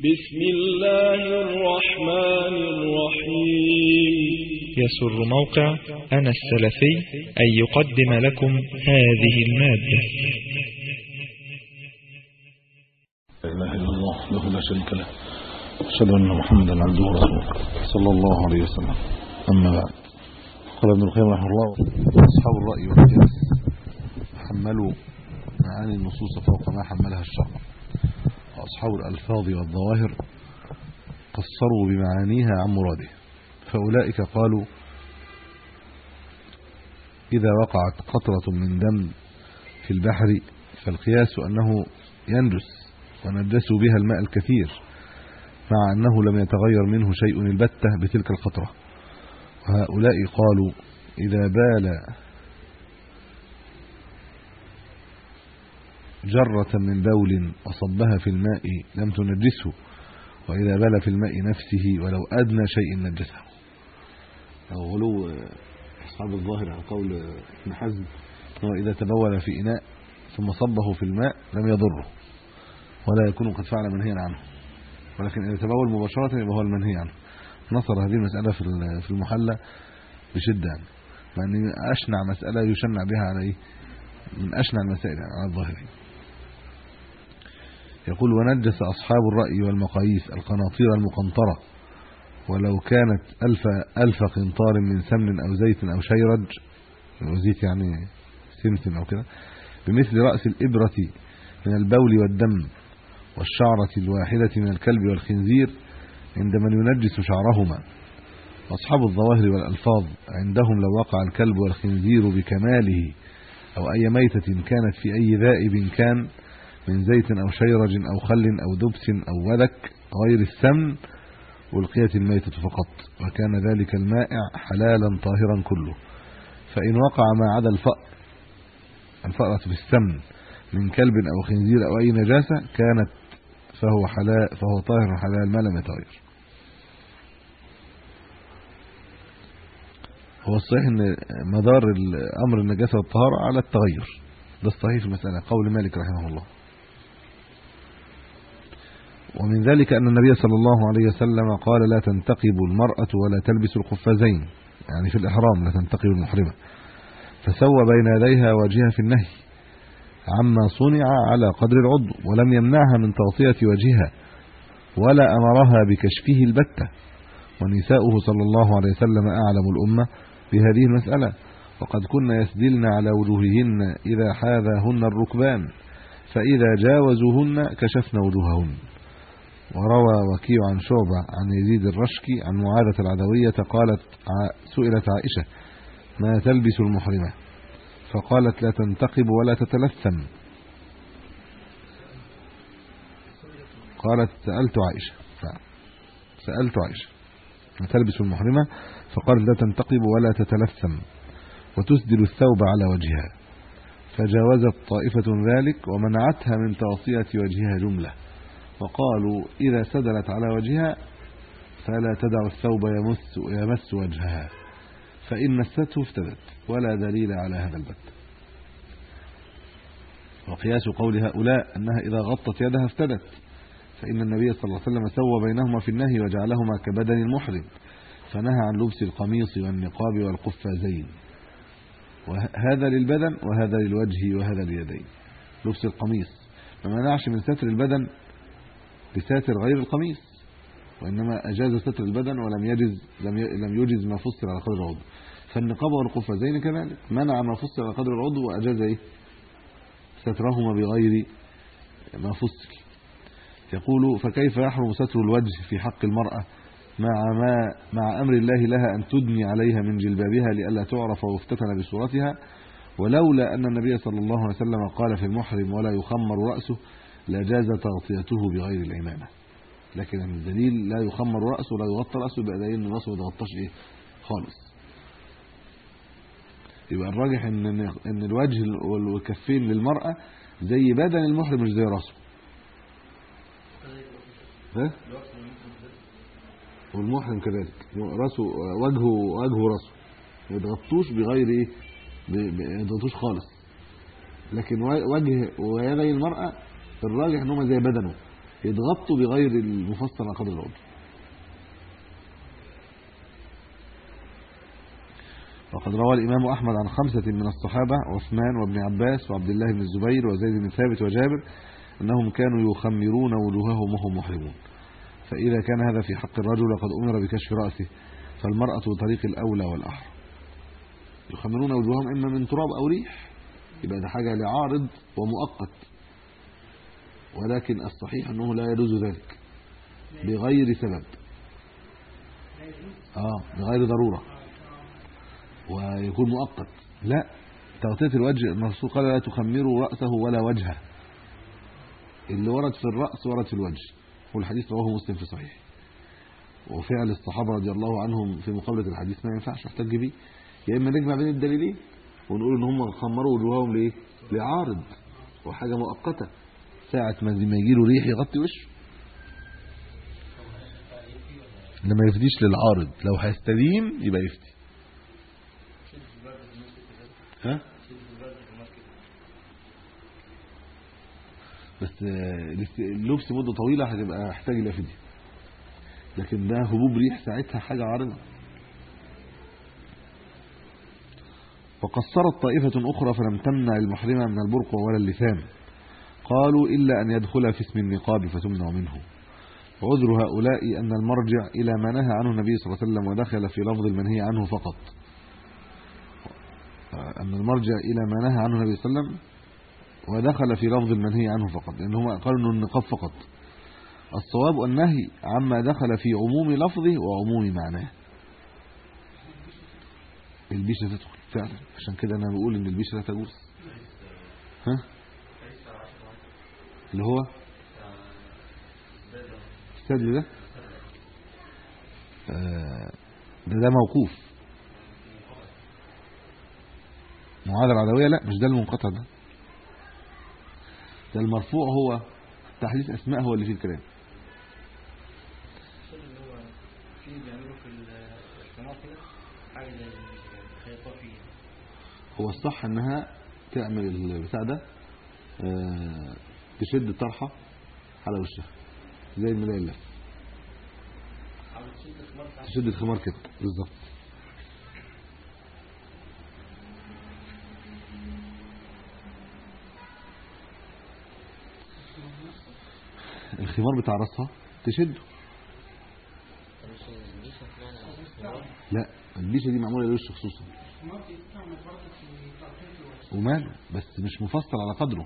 بسم الله الرحمن الرحيم يسر موقع أنا السلفي أن يقدم لكم هذه المادة لا اله الا الله له لا شريك له اشهد ان محمدا عبده ورسوله صلى الله عليه وسلم اما بعد قال ابن القيم رحمه الله اصحاب الراي والقياس حملوا معاني النصوص فوق ما حملها الشرع واصحاب الالفاظ والظواهر قصروا بمعانيها عن مراده فاولئك قالوا اذا وقعت قطره من دم في البحر فالقياس انه ينجس ونجسوا بها الماء الكثير مع أنه لم يتغير منه شيء البتة بتلك القطرة وهؤلاء قالوا إذا بال جرة من بول وصبها في الماء لم تنجسه وإذا بال في الماء نفسه ولو أدنى شيء نجسه أو غلو أصحاب الظاهر عن قول ابن حزم أنه إذا تبول في إناء ثم صبه في الماء لم يضره ولا يكون قد فعل منهيا عنه ولكن اذا تبول مباشره يبقى هو المنهي عنه نصر هذه المساله في في المحلى بشده يعني مع ان اشنع مساله يشنع بها على ايه من اشنع المسائل يعني على الظاهرين يقول ونجس اصحاب الراي والمقاييس القناطير المقنطره ولو كانت ألف ألف قنطار من سمن أو زيت أو شيرج أو زيت يعني سمسم أو كده بمثل رأس الإبرة من البول والدم والشعرة الواحدة من الكلب والخنزير عند من ينجس شعرهما أصحاب الظواهر والألفاظ عندهم لو وقع الكلب والخنزير بكماله أو أي ميتة كانت في أي ذائب كان من زيت أو شيرج أو خل أو دبس أو ولك غير السمن ألقيت الميتة فقط وكان ذلك المائع حلالا طاهرا كله فإن وقع ما عدا الفأر الفأرة في السمن من كلب أو خنزير أو أي نجاسة كانت فهو حلال فهو طاهر حلال ما لم يتغير هو الصحيح ان مدار امر النجاسه والطهاره على التغير ده الصحيح في المساله قول مالك رحمه الله ومن ذلك ان النبي صلى الله عليه وسلم قال لا تنتقب المراه ولا تلبس القفازين يعني في الاحرام لا تنتقب المحرمه فسوى بين يديها وجهها في النهي عما صنع على قدر العضو ولم يمنعها من تغطيه وجهها ولا امرها بكشفه البتة ونساؤه صلى الله عليه وسلم اعلم الامه بهذه المساله وقد كن يسدلن على وجوههن اذا حاذاهن الركبان فاذا جاوزوهن كشفن وجوههن وروى وكيع عن شعبة عن يزيد الرشكي عن معاذة العدوية قالت سئلت عائشة ما تلبس المحرمة فقالت لا تنتقب ولا تتلثم قالت سألت عائشة سألت عائشة ما تلبس المحرمة فقالت لا تنتقب ولا تتلثم وتسدل الثوب على وجهها فجاوزت طائفة ذلك ومنعتها من تغطية وجهها جملة وقالوا إذا سدلت على وجهها فلا تدع الثوب يمس يمس وجهها فإن مسته افتدت ولا دليل على هذا البت وقياس قول هؤلاء أنها إذا غطت يدها افتدت فإن النبي صلى الله عليه وسلم سوى بينهما في النهي وجعلهما كبدن المحرم فنهى عن لبس القميص والنقاب والقفازين وهذا للبدن وهذا للوجه وهذا لليدين لبس القميص ما منعش من ستر البدن بساتر غير القميص وانما اجاز ستر البدن ولم يجز لم لم يجز ما فصل على قدر العضو فالنقاب والقفازين كذلك منع ما فصل على قدر العضو واجاز ايه سترهما بغير ما فصل يقول فكيف يحرم ستر الوجه في حق المرأة مع ما مع امر الله لها ان تدني عليها من جلبابها لئلا تعرف ويفتتن بصورتها ولولا ان النبي صلى الله عليه وسلم قال في المحرم ولا يخمر راسه لجاز تغطيته بغير العمامه لكن الدليل لا يخمر راسه ولا يغطى راسه يبقى دليل ان راسه ما يتغطاش ايه خالص يبقى الراجح ان ان الوجه والكفين للمراه زي بدن المحرم مش زي راسه ها والمحرم كذلك راسه وجهه وجهه راسه ما يتغطوش بغير ايه ما يتغطوش خالص لكن وجه ويدي المراه الراجح ان هم زي بدنه يتغطوا بغير المفصل على قدر العضو وقد روى الإمام أحمد عن خمسة من الصحابة عثمان وابن عباس وعبد الله بن الزبير وزيد بن ثابت وجابر أنهم كانوا يخمرون وجوههم وهم محرمون فإذا كان هذا في حق الرجل وقد أمر بكشف رأسه فالمرأة بطريق الأولى والأحرى يخمرون وجوههم إما من تراب أو ريح يبقى ده حاجة لعارض ومؤقت ولكن الصحيح أنه لا يجوز ذلك بغير سبب آه بغير ضرورة ويكون مؤقت لا تغطية الوجه الرسول قال لا تخمروا رأسه ولا وجهه اللي ورد في الرأس ورد في الوجه والحديث رواه مسلم في صحيح وفعل الصحابة رضي الله عنهم في مقابلة الحديث ما ينفعش نحتج بيه يا إما نجمع بين الدليلين ونقول ان هم خمروا وجوههم ليه لعارض وحاجة مؤقتة ساعة ما يجي له ريح يغطي وشه لما يفديش للعارض لو هيستديم يبقى يفتي ها بس اللبس مده طويله هتبقى محتاج الى فديه لكن ده هبوب ريح ساعتها حاجه عارضه وقصرت طائفة أخرى فلم تمنع المحرمة من البرق ولا اللثام قالوا إلا أن يدخل في اسم النقاب فتمنع منه وعذر هؤلاء أن المرجع إلى ما نهى عنه النبي صلى الله عليه وسلم ودخل في لفظ المنهي عنه فقط أن المرجع إلى ما نهى عنه النبي صلى الله عليه وسلم ودخل في لفظ المنهي عنه فقط لأن هم قالوا أنه النقاب فقط الصواب النهي عما دخل في عموم لفظه وعموم معناه البيشة تدخل فعلا عشان كده انا بقول ان البيشة لا تجوز ها اللي هو السدل ده آه ده ده موقوف معاذ العدوية لا مش ده المنقطع ده ده المرفوع هو تحديث اسماء هو اللي فيه الكلام هو الصح انها تعمل البتاع ده آه تشد الطرحه على وشها زي الملايه اللف تشد الخمار كده بالظبط الخمار بتاع راسها تشده لا البيشه دي معموله للوش خصوصا وماله بس مش مفصل على قدره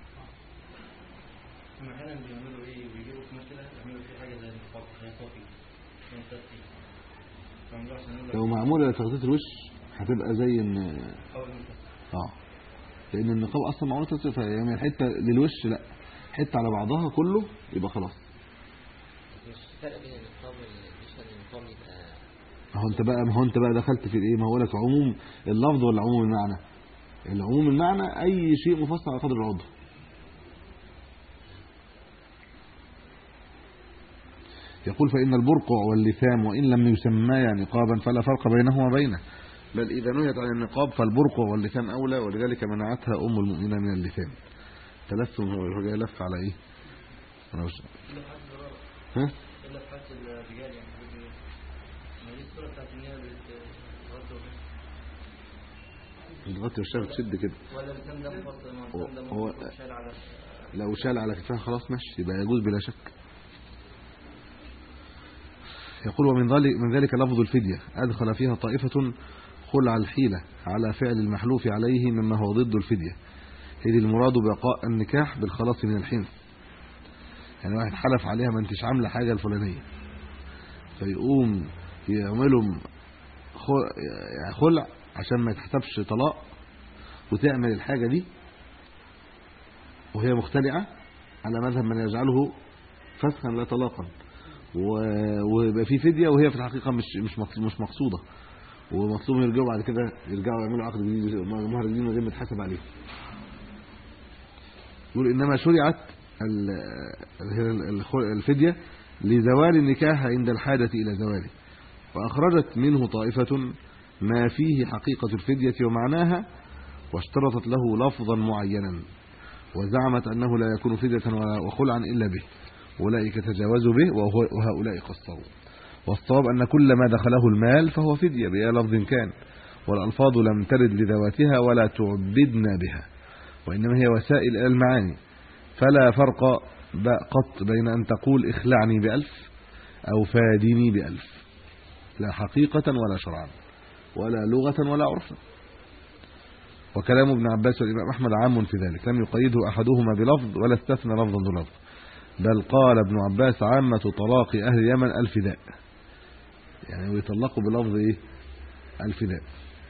احيانا بيعملوا ايه بيجيبوا في كده يعملوا فيه حاجه زي النقاب خياطه فيه لو معموله لتغطيه الوش هتبقى زي ان اه لان النقاب اصلا معموله تغطيه يعني حته للوش لا حته على بعضها كله يبقى خلاص مش فرق بين النقاب والبيشة النقاب يبقى ما هو انت بقى ما هو انت بقى دخلت في الايه ما هو لك عموم اللفظ ولا عموم المعنى العموم المعنى اي شيء مفصل على قدر العضو يقول فإن البرقع واللثام وإن لم يسميا نقابا فلا فرق بينهما وبينه بل إذا نهيت عن النقاب فالبرقع واللثام أولى ولذلك منعتها أم المؤمنين من اللثام تلثم هو جاي لف على إيه أنا مش ها الا في حالة الرجال يعني ما دي الصورة بتاعت ان هي بتغطي بتغطي وشها بتشد كده ولا بتم ده مفصل ما هو- بتم ده هو- مفصل شال على لو شال على كتفها خلاص ماشي يبقى يجوز بلا شك يقول ومن ذلك من ذلك لفظ الفدية أدخل فيها طائفة خلع الحيلة على فعل المحلوف عليه مما هو ضد الفدية إذ المراد بقاء النكاح بالخلاص من الحنث يعني واحد حلف عليها ما انتش عامله حاجة الفلانية فيقوم يعملهم خ- يعني خلع عشان ما يتحسبش طلاق وتعمل الحاجة دي وهي مختلعة على مذهب من يجعله فسخا لا طلاقا و- ويبقى في فدية وهي في الحقيقة مش مش مقص- مش مقصودة ومطلوب يرجعوا بعد كده يرجعوا يعملوا عقد جديد مهر جديد من غير ما يتحاسب عليه يقول انما شرعت ال- ال- ال- الفدية لزوال النكاح عند الحاجة الى زواله واخرجت منه طائفة ما فيه حقيقة الفدية ومعناها واشترطت له لفظا معينا وزعمت أنه لا يكون فدية ولا- وخلعا إلا به اولئك تجاوزوا به وهو- وهؤلاء قصروا والصواب ان كل ما دخله المال فهو فديه باي لفظ كان والالفاظ لم ترد لذواتها ولا تعبدنا بها وانما هي وسائل الى المعاني فلا فرق ب- قط بين ان تقول اخلعني بألف او فادني بألف لا حقيقة ولا شرعا ولا لغة ولا عرفا وكلام ابن عباس والإمام أحمد عام في ذلك لم يقيده أحدهما بلفظ ولا استثنى لفظا دون لفظ بل قال ابن عباس عامة طلاق أهل اليمن الفداء يعني ويطلقوا بلفظ إيه الفداء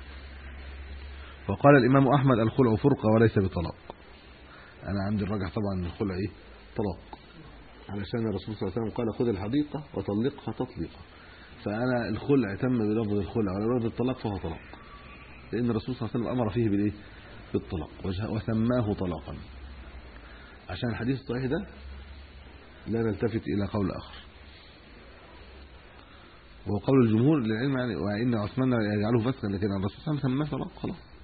وقال الإمام أحمد الخلع فرقة وليس بطلاق أنا عندي الراجح طبعا ان الخلع إيه طلاق علشان الرسول صلى الله عليه وسلم قال خذ الحديقة وطلقها تطليقا فأنا الخلع تم بلفظ الخلع ولا بلفظ الطلاق فهو طلاق لأن الرسول صلى الله عليه وسلم أمر فيه بالإيه بالطلاق وجه- وسماه طلاقا عشان الحديث الصحيح ده لا نلتفت إلى قول آخر وقول الجمهور للعلم يعني وإن عثمان يجعله فسخا لكن الرسول صلى الله عليه وسلم سماه طلاق خلاص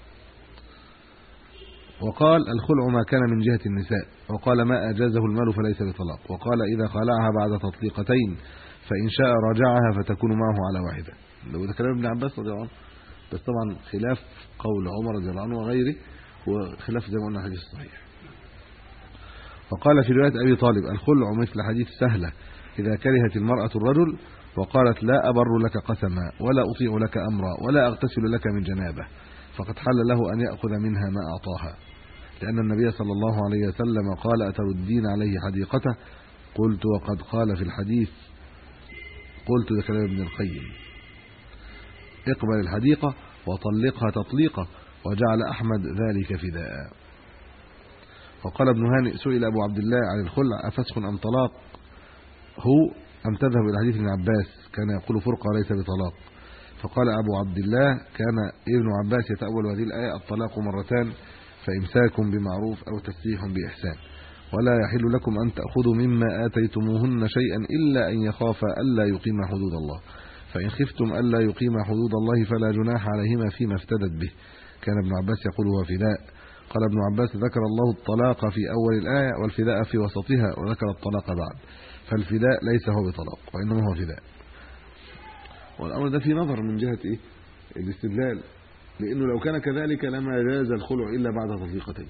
وقال الخلع ما كان من جهة النساء وقال ما أجازه المال فليس بطلاق وقال إذا خلعها بعد تطليقتين فإن شاء رجعها فتكون معه على واحدة لو ده كلام ابن عباس رضي الله عنه بس طبعا خلاف قول عمر رضي الله عنه وغيره هو خلاف زي ما قلنا الحديث الصحيح وقال في رواية أبي طالب الخلع مثل حديث سهلة إذا كرهت المرأة الرجل وقالت لا أبر لك قسما ولا أطيع لك أمرا ولا أغتسل لك من جنابه فقد حل له أن يأخذ منها ما أعطاها لأن النبي صلى الله عليه وسلم قال أتردين عليه حديقته قلت وقد قال في الحديث قلت ده كلام ابن القيم اقبل الحديقة وطلقها تطليقا وجعل أحمد ذلك فداء وقال ابن هانئ سئل أبو عبد الله عن الخلع أفسخ أم طلاق هو أم تذهب إلى حديث ابن عباس كان يقول فرقة وليس بطلاق فقال أبو عبد الله كان ابن عباس يتأول هذه الآية الطلاق مرتان فإمساك بمعروف أو تسريح بإحسان ولا يحل لكم أن تأخذوا مما آتيتموهن شيئا إلا أن يخافا ألا يقيما حدود الله فإن خفتم ألا يقيما حدود الله فلا جناح عليهما فيما افتدت به كان ابن عباس يقول هو فداء قال ابن عباس ذكر الله الطلاق في أول الآية والفداء في وسطها وذكر الطلاق بعد فالفداء ليس هو بطلاق وإنما هو فداء والأمر ده في نظر من جهة إيه الاستدلال لأنه لو كان كذلك لما جاز الخلع إلا بعد تطليقتين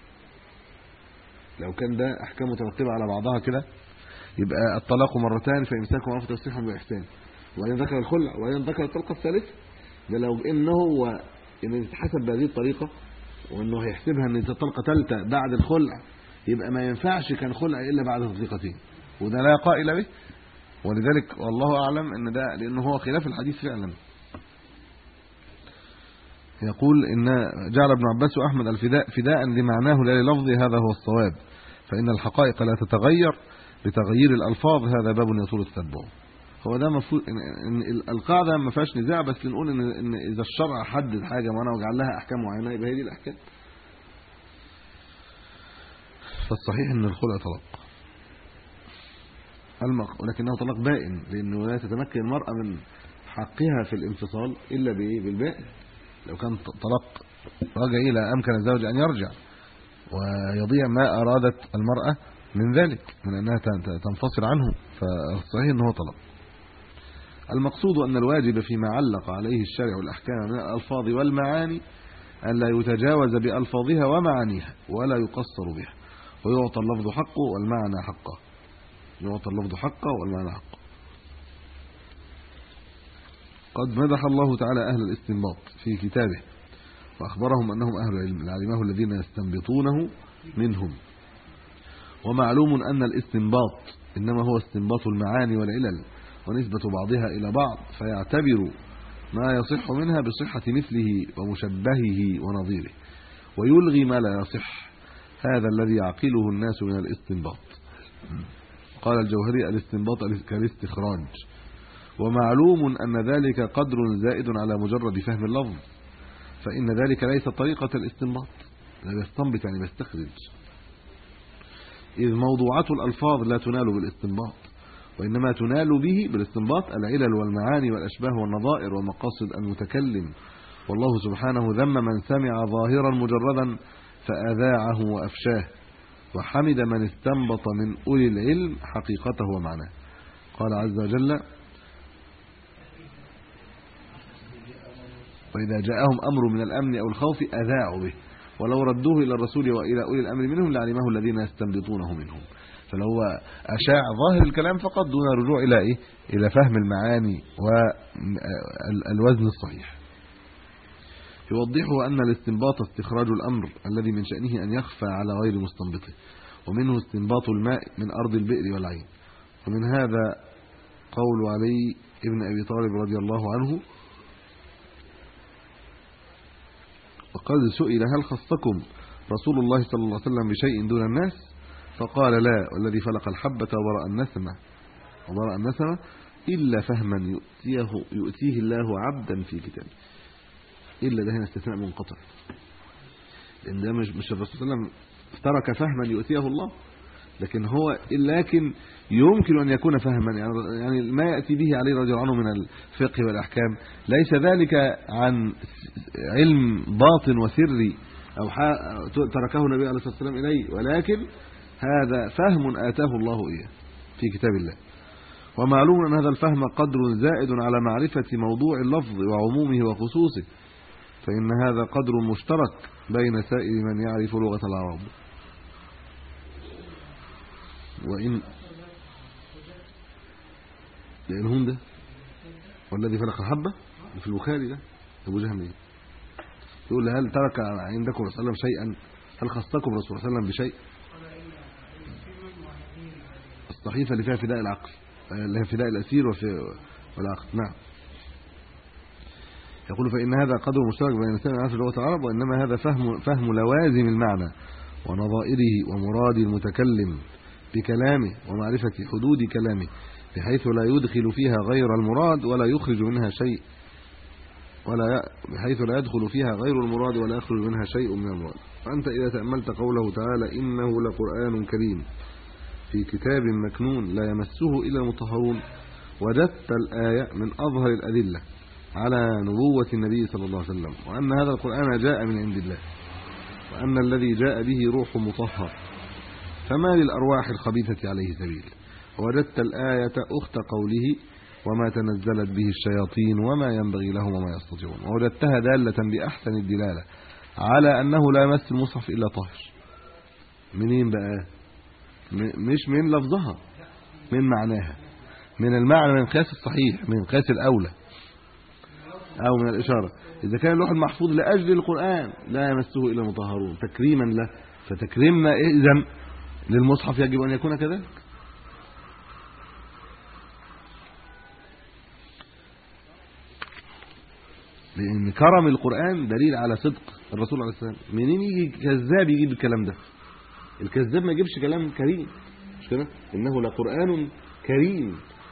لو كان ده أحكام مترتبة على بعضها كده يبقى الطلاق مرتان فإمساك معروف تصريح بإحسان وبعدين ذكر الخلع وبعدين ذكر الطلقة الثالثة ده لو إنه هو إن يتحسب بهذه الطريقة وإنه هيحسبها إن دي طلقة ثالثة بعد الخلع يبقى ما ينفعش كان خلع إلا بعد تطليقتين وده لا قائل به ولذلك والله أعلم إن ده لأنه هو خلاف الحديث فعلا يقول إن جعل ابن عباس وأحمد الفداء فداء لمعناه لا للفظ هذا هو الصواب فإن الحقائق لا تتغير بتغيير الألفاظ هذا باب يطول التتبع هو ده مفروض إن إن القاعدة ما فيهاش نزاع بس بنقول إن, إن إذا الشرع حدد حاجة معينة وجعل لها أحكام معينة يبقى هي دي الأحكام فالصحيح إن الخلع طلاق المق... ولكنه طلاق بائن لأنه لا تتمكن المرأة من حقها في الانفصال إلا بإيه بالبائن لو كان طلاق رجع إلى أمكن الزوج أن يرجع ويضيع ما أرادت المرأة من ذلك من أنها تنفصل عنه فالصحيح أنه طلاق المقصود أن الواجب فيما علق عليه الشارع الأحكام من الألفاظ والمعاني أن لا يتجاوز بألفاظها ومعانيها ولا يقصر بها ويعطى اللفظ حقه والمعنى حقه يعطى اللفظ حقه والمعنى حقه قد مدح الله تعالى أهل الاستنباط في كتابه وأخبرهم أنهم أهل العلم العلماء الذين يستنبطونه منهم ومعلوم أن الاستنباط إنما هو استنباط المعاني والعلل ونسبة بعضها إلى بعض فيعتبر ما يصح منها بصحة مثله ومشبهه ونظيره ويلغي ما لا يصح هذا الذي يعقله الناس من الاستنباط قال الجوهري الاستنباط كالاستخراج ومعلوم أن ذلك قدر زائد على مجرد فهم اللفظ فإن ذلك ليس طريقة الاستنباط لا يستنبط يعني بيستخرج إذ موضوعات الألفاظ لا تنال بالاستنباط وإنما تنال به بالاستنباط العلل والمعاني والأشباه والنظائر ومقاصد المتكلم والله سبحانه ذم من سمع ظاهرا مجردا فأذاعه وأفشاه وحمد من استنبط من أولي العلم حقيقته ومعناه قال عز وجل وإذا جاءهم أمر من الأمن أو الخوف أذاعوا به ولو ردوه إلى الرسول وإلى أولي الأمر منهم لعلمه الذين يستنبطونه منهم فلو هو أشاع ظاهر الكلام فقط دون الرجوع إلى إيه؟ إلى فهم المعاني والوزن الصحيح يوضحه أن الاستنباط استخراج الأمر الذي من شأنه أن يخفى على غير مستنبطه ومنه استنباط الماء من أرض البئر والعين ومن هذا قول علي ابن أبي طالب رضي الله عنه وقد سئل هل خصكم رسول الله صلى الله عليه وسلم بشيء دون الناس فقال لا والذي فلق الحبة وبرأ النسمة وبرأ النسمة إلا فهما يؤتيه, يؤتيه الله عبدا في كتابه إلا ده هنا استثناء منقطع لأن ده مش, مش الرسول صلى الله عليه وسلم ترك فهما يؤتيه الله لكن هو لكن يمكن أن يكون فهما يعني, يعني ما يأتي به عليه رضي الله عنه من الفقه والأحكام ليس ذلك عن علم باطن وسري أو تركه النبي عليه الصلاة والسلام إليه ولكن هذا فهم آتاه الله إياه في كتاب الله ومعلوم أن هذا الفهم قدر زائد على معرفة موضوع اللفظ وعمومه وخصوصه فإن هذا قدر مشترك بين سائر من يعرف لغة العرب وإن لأنهم ده والذي فلق الحبة في البخاري ده أبو جهم إيه يقول هل ترك عندكم رسول الله شيئا هل خصكم رسول الله صلى الله عليه وسلم بشيء الصحيفة اللي فيها فداء العقل اللي هي فداء الأسير وفي والعقل نعم يقول فإن هذا قدر مشترك بين الإنسان وعرف لغة العرب وإنما هذا فهم فهم لوازم المعنى ونظائره ومراد المتكلم بكلامه ومعرفة حدود كلامه بحيث لا يدخل فيها غير المراد ولا يخرج منها شيء ولا بحيث لا يدخل فيها غير المراد ولا يخرج منها شيء من المراد فأنت إذا تأملت قوله تعالى إنه لقرآن كريم في كتاب مكنون لا يمسه إلا المطهرون وجدت الآية من أظهر الأدلة على نبوة النبي صلى الله عليه وسلم وأن هذا القرآن جاء من عند الله وأن الذي جاء به روح مطهر فما للأرواح الخبيثة عليه سبيل وجدت الآية أخت قوله وما تنزلت به الشياطين وما ينبغي لهم وما يستطيعون ووجدتها دالة بأحسن الدلالة على أنه لا يمس المصحف إلا طاهر منين بقى مش من لفظها من معناها من المعنى من قياس الصحيح من قياس الأولى أو من الإشارة إذا كان اللوح المحفوظ لأجل القرآن لا يمسه إلا المطهرون تكريما له فتكريمنا إذن للمصحف يجب أن يكون كذلك لأن كرم القرآن دليل على صدق الرسول عليه السلام منين يجي كذاب يجيب الكلام ده الكذاب ما يجيبش كلام كريم مش كده انه لقرآن كريم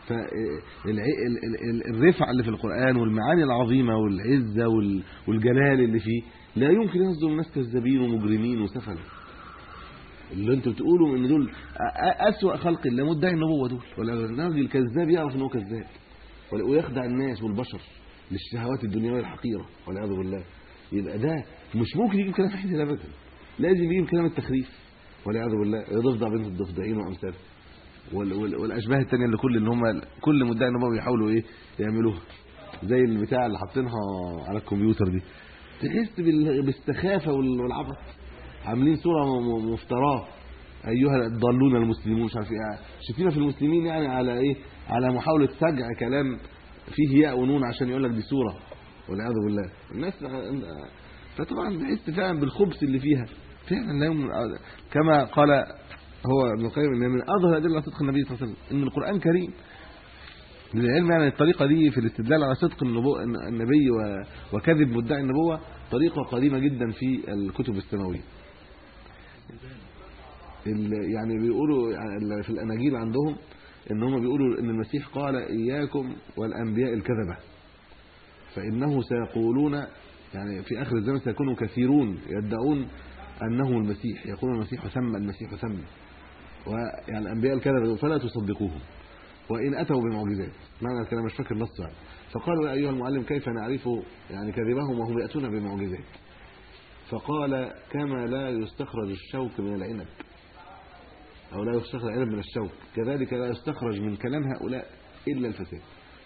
فالرفع اللي في القرآن والمعاني العظيمة والعزة والجلال اللي فيه لا يمكن يصدر الناس كذابين ومجرمين وسفل اللي انتوا بتقولوا ان دول اسوأ خلق الله مدعي النبوة دول ولا الراجل كذاب يعرف ان هو كذاب ويخدع الناس والبشر للشهوات الدنيويه الحقيره والعياذ بالله يبقى ده مش ممكن يجيب كلام حديث ابدا لازم يجيب كلام التخريف والعياذ بالله يضفدع بنت الضفدعين وامثاله والاشباه الثانيه اللي كل اللي هم كل مدعي النبوه بيحاولوا ايه يعملوها زي البتاع اللي حاطينها على الكمبيوتر دي تحس بالسخافه والعبث عاملين صوره مفتراه ايها الضالون المسلمون مش عارف ايه شفينا في المسلمين يعني على ايه على محاوله سجع كلام فيه ياء ونون عشان يقول لك دي صوره والعياذ بالله الناس فطبعا تحس فعلا بالخبث اللي فيها فعلا لا كما قال هو ابن القيم ان من اظهر ادله صدق النبي صلى الله عليه وسلم ان القران كريم للعلم يعني الطريقه دي في الاستدلال على صدق النبي وكذب مدعي النبوه طريقه قديمه جدا في الكتب السماويه يعني بيقولوا في الاناجيل عندهم ان هم بيقولوا ان المسيح قال اياكم والانبياء الكذبه فانه سيقولون يعني في اخر الزمن سيكونوا كثيرون يدعون انه المسيح يقول المسيح ثم المسيح ثم ويعني الانبياء الكذبه فلا تصدقوهم وان اتوا بمعجزات معنى الكلام مش فاكر نص يعني فقالوا يا ايها المعلم كيف نعرف يعني كذبهم وهم ياتون بمعجزات فقال كما لا يستخرج الشوك من العنب او لا يستخرج العنب من الشوك كذلك لا يستخرج من كلام هؤلاء الا الفساد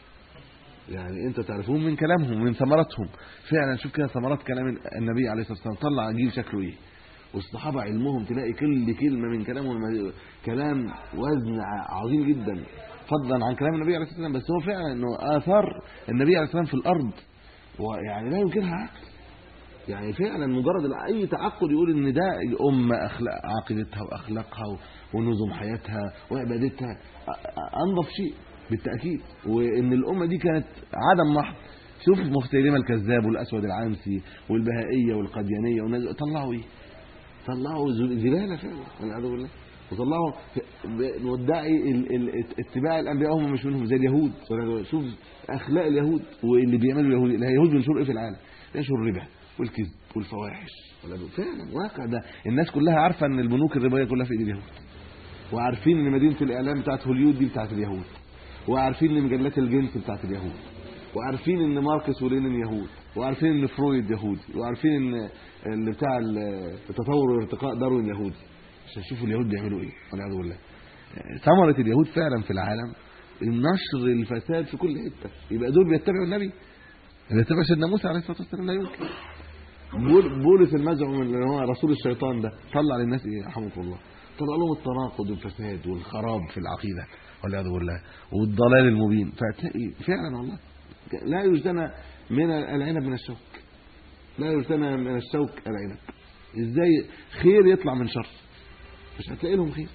يعني انت تعرفون من كلامهم من ثمراتهم فعلا شوف كده ثمرات كلام النبي عليه الصلاه والسلام طلع جيل شكله ايه والصحابه علمهم تلاقي كل كلمه من كلامهم كلام وزن ع- عظيم جدا فضلا عن كلام النبي عليه الصلاه والسلام بس هو فعلا انه اثار النبي عليه الصلاه والسلام في الارض ويعني لا يمكنها عقل يعني فعلا مجرد اي تعقل يقول ان ده الامه اخلاق عقيدتها واخلاقها ونظم حياتها وعبادتها أ- أ- انظف شيء بالتاكيد وان الامه دي كانت عدم محض شوف مسيلمه الكذاب والاسود العنسي والبهائيه والقديانيه والناس- طلعوا ايه طلعوا ز- زباله فعلا والعياذ بالله وطلعوا ف- ب- مدعي ال- ال- اتباع الانبياء هم مش منهم زي اليهود والعياذ بالله. شوف اخلاق اليهود واللي بيعملوا اليهود اليهود بينشروا ايه في العالم بينشروا الربا والكذب والفواحش والعياذ بالله. فعلا واقع ده الناس كلها عارفه ان البنوك الربويه كلها في ايد اليهود وعارفين ان مدينه الاعلام بتاعت هوليود دي بتاعت اليهود وعارفين ان مجلات الجنس بتاعت اليهود وعارفين ان ماركس ولينين يهود وعارفين ان فرويد يهودي وعارفين ان اللي بتاع ال- التطور والارتقاء داروين يهودي عشان شوفوا اليهود بيعملوا ايه والعياذ بالله ثمره اليهود فعلا في العالم نشر الفساد في كل حته يبقى دول بيتبعوا النبي اللي يتبع سيدنا موسى عليه الصلاه والسلام لا يمكن بول- بولس المزعم اللي هو رسول الشيطان ده طلع للناس ايه رحمه الله طلع لهم التناقض والفساد والخراب في العقيده والعياذ بالله والضلال المبين فتلاقي فعلا والله لا يجتنى من العنب من الشوك لا يجتنى من الشوك العنب ازاي خير يطلع من شر مش هتلاقي لهم خير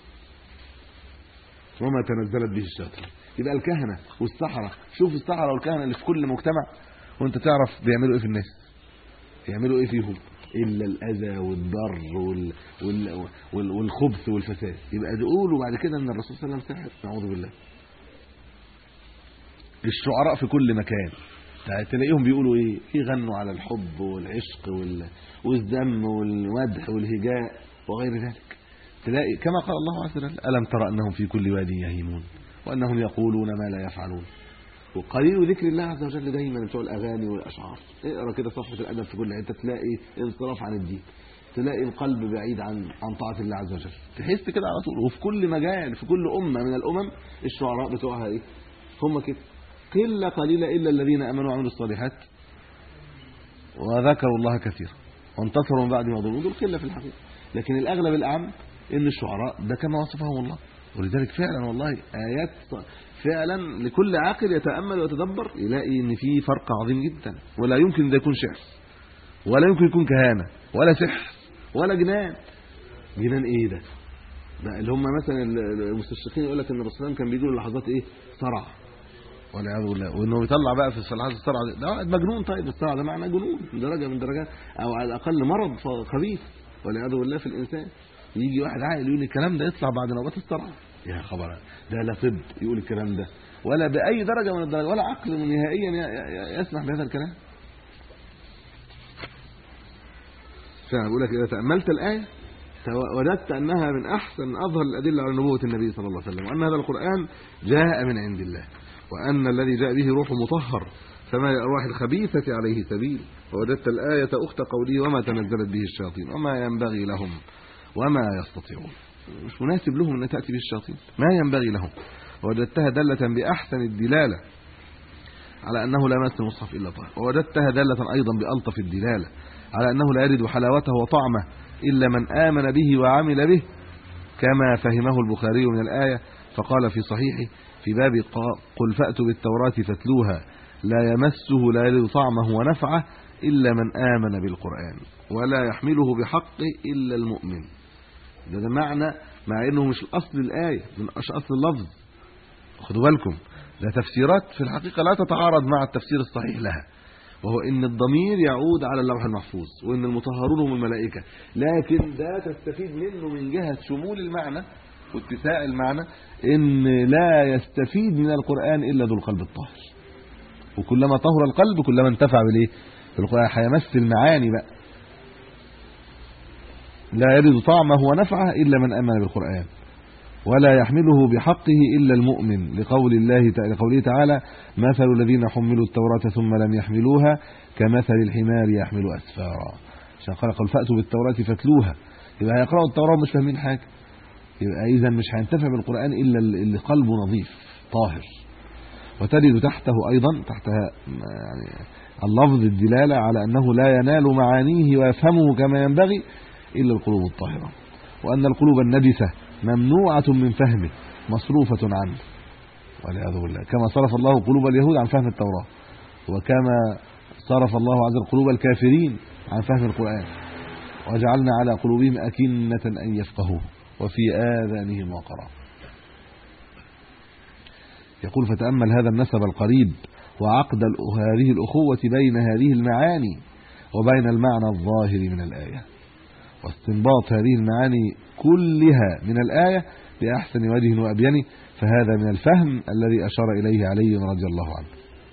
وما تنزلت به الشياطين يبقى الكهنه والسحره شوف السحره والكهنه اللي في كل مجتمع وانت تعرف بيعملوا ايه في الناس يعملوا ايه فيهم الا الاذى والضر وال... وال... وال... والخبث والفساد يبقى تقولوا بعد كده ان الرسول صلى الله عليه وسلم سحر نعوذ بالله الشعراء في كل مكان تلاقيهم بيقولوا ايه يغنوا على الحب والعشق وال... والذم والمدح والهجاء وغير ذلك تلاقي كما قال الله عز وجل الم ترى انهم في كل واد يهيمون وانهم يقولون ما لا يفعلون وقليل ذكر الله عز وجل دايما بتوع الاغاني والاشعار اقرا كده صفحه الادب في كل حته تلاقي انصراف عن الدين تلاقي القلب بعيد عن عن طاعه الله عز وجل تحس كده على طول وفي كل مجال في كل امه من الامم الشعراء بتوعها ايه هم كده قله قليله الا الذين امنوا وعملوا الصالحات وذكروا الله كثيرا وانتصروا من بعد ما ظلموا دول قله في الحقيقه لكن الاغلب الاعم ان الشعراء ده كما وصفهم الله ولذلك فعلا والله ايات فعلا لكل عاقل يتامل ويتدبر يلاقي ان في فرق عظيم جدا ولا يمكن ده يكون شعر ولا يمكن يكون كهانه ولا سحر ولا جنان جنان ايه ده ده اللي هم مثلا المستشرقين يقول لك ان الرسول صلى الله عليه وسلم كان بيجي له لحظات ايه صرع والعياذ بالله وانه بيطلع بقى في الصلاه الصرع ده, ده واحد مجنون طيب الصرع ده معناه جنون درجه من درجات او على الاقل مرض خبيث والعياذ بالله في الانسان يجي واحد عاقل يقول الكلام ده يطلع بعد نوبات الصرع يا خبر ده لا طب يقول الكلام ده ولا باي درجه من الدرجات ولا عقل نهائيا ي- ي- يسمح بهذا الكلام فانا بقول لك اذا تاملت الايه تو- وجدت انها من احسن اظهر الادله على نبوه النبي صلى الله عليه وسلم وان هذا القران جاء من عند الله وان الذي جاء به روح مطهر فما للارواح الخبيثه عليه سبيل ووجدت الايه اخت قوله وما تنزلت به الشياطين وما ينبغي لهم وما يستطيعون مش مناسب لهم ان تاتي به الشياطين ما ينبغي لهم ووجدتها داله باحسن الدلاله على انه لا يمس المصحف الا طاهر ووجدتها داله ايضا بالطف الدلاله على انه لا يجد حلاوته وطعمه الا من امن به وعمل به كما فهمه البخاري من الايه فقال في صحيحه في باب قا- قل فاتوا بالتوراه فاتلوها لا يمسه لا يجد طعمه ونفعه الا من امن بالقران ولا يحمله بحقه الا المؤمن ده, ده معنى مع انه مش الاصل الايه من مش اصل اللفظ خدوا بالكم ده تفسيرات في الحقيقه لا تتعارض مع التفسير الصحيح لها وهو ان الضمير يعود على اللوح المحفوظ وان المطهرون هم الملائكه لكن ده تستفيد منه من جهه شمول المعنى واتساع المعنى ان لا يستفيد من القران الا ذو القلب الطاهر وكلما طهر القلب كلما انتفع بالايه بالقران هيمس المعاني بقى لا يجد طعمه ونفعه الا من امن بالقران ولا يحمله بحقه الا المؤمن لقول الله تعالى لقوله تعالى مثل الذين حملوا التوراة ثم لم يحملوها كمثل الحمار يحمل اسفارا عشان قال قل فاتوا بالتوراة فاتلوها يبقى هيقرأوا التوراة ومش فاهمين حاجه يبقى اذا مش هينتفع بالقران الا اللي قلبه نظيف طاهر وتجد تحته ايضا تحتها يعني اللفظ الدلاله على انه لا ينال معانيه ويفهمه كما ينبغي الا القلوب الطاهره وان القلوب النجسه ممنوعه من فهمه مصروفه عنه والعياذ بالله كما صرف الله قلوب اليهود عن فهم التوراه وكما صرف الله عز وجل قلوب الكافرين عن فهم القران وجعلنا على قلوبهم اكنه ان يفقهوه وفي اذانهم وقرا يقول فتامل هذا النسب القريب وعقد هذه الاخوه بين هذه المعاني وبين المعنى الظاهر من الايه واستنباط هذه المعاني كلها من الايه باحسن وجه وابينه فهذا من الفهم الذي اشار اليه علي رضي الله عنه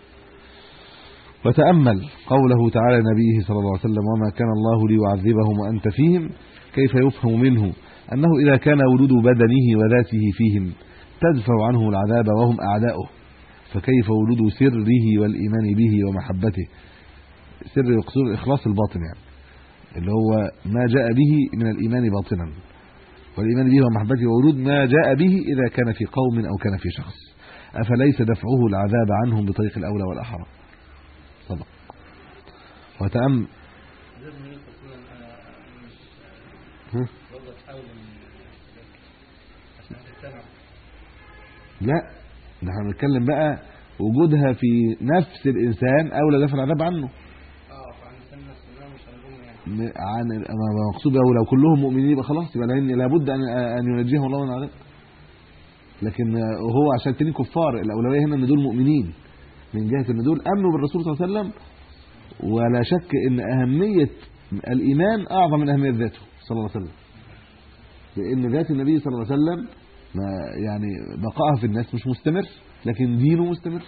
وتامل قوله تعالى نبيه صلى الله عليه وسلم وما كان الله ليعذبهم وانت فيهم كيف يفهم منه انه اذا كان وجود بدنه وذاته فيهم تدفع عنه العذاب وهم اعداؤه فكيف وجود سره والايمان به ومحبته سر يقصد الاخلاص الباطن يعني اللي هو ما جاء به من الايمان باطنا والايمان به ومحبته وورود ما جاء به اذا كان في قوم او كان في شخص افليس دفعه العذاب عنهم بطريق الاولى والاحرى صدق وتأم لازم يقول انا مش ها؟ برضه تحاول إن- عشان تتبع لا ده احنا بنتكلم بقى وجودها في نفس الانسان اولى دفع العذاب عنه اه فعن سنة السنة مش هنقوم يعني م- عن ما مقصود او لو كلهم مؤمنين يبقى خلاص يبقى لان لابد ان ان ينجيهم الله من العذاب لكن هو عشان تاني كفار الاولويه هنا ان دول مؤمنين من جهه ان دول امنوا بالرسول صلى الله عليه وسلم ولا شك ان اهميه الايمان اعظم من اهميه ذاته صلى الله عليه وسلم لان ذات النبي صلى الله عليه وسلم ما يعني بقائها في الناس مش مستمر لكن دينه مستمر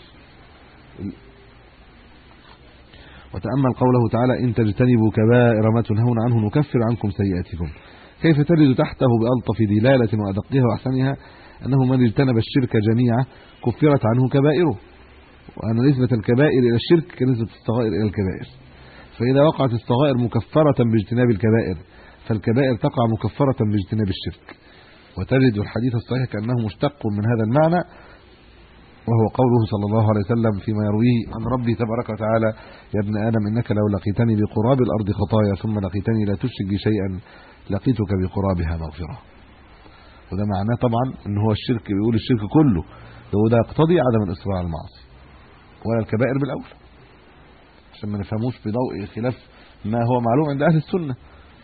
وتامل قوله تعالى ان تجتنبوا كبائر ما تنهون عنه نكفر عنكم سيئاتكم كيف تجد تحته بالطف دلاله وادقها واحسنها انه من اجتنب الشرك جميعا كفرت عنه كبائره وان نسبه الكبائر الى الشرك كنسبه الصغائر الى الكبائر فاذا وقعت الصغائر مكفره باجتناب الكبائر فالكبائر تقع مكفره باجتناب الشرك وتجد الحديث الصحيح كانه مشتق من هذا المعنى وهو قوله صلى الله عليه وسلم فيما يرويه عن ربي تبارك وتعالى يا ابن ادم انك لو لقيتني بقراب الارض خطايا ثم لقيتني لا تشرك بي شيئا لقيتك بقرابها مغفره وده معناه طبعا ان هو الشرك بيقول الشرك كله وده يقتضي عدم الاصرار على المعاصي ولا الكبائر بالاولى عشان ما نفهموش في ضوء خلاف ما هو معلوم عند اهل السنه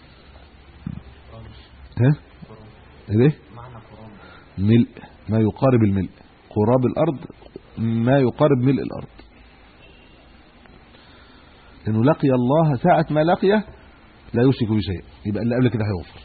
ها ايه معنى قرآن ملء ما يقارب الملء قراب الارض ما يقارب ملء الارض لانه لقي الله ساعه ما لقيه لا يشرك بشيء يبقى اللي قبل كده هيغفر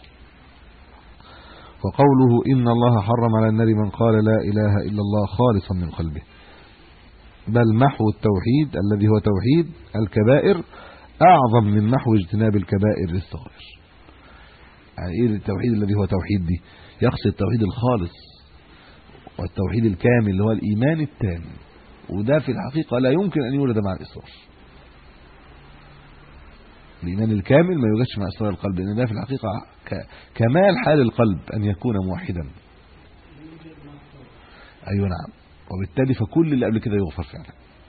وقوله ان الله حرم على النار من قال لا اله الا الله خالصا من قلبه بل محو التوحيد الذي هو توحيد الكبائر اعظم من محو اجتناب الكبائر للصغائر يعني ايه التوحيد الذي هو توحيد دي يقصد التوحيد الخالص والتوحيد الكامل اللي هو الايمان التام وده في الحقيقه لا يمكن ان يولد مع الاصرار الايمان الكامل ما يوجدش مع اصرار القلب لان ده في الحقيقه ك- كمال حال القلب ان يكون موحدا ايوه نعم وبالتالي فكل اللي قبل كده يغفر فعلا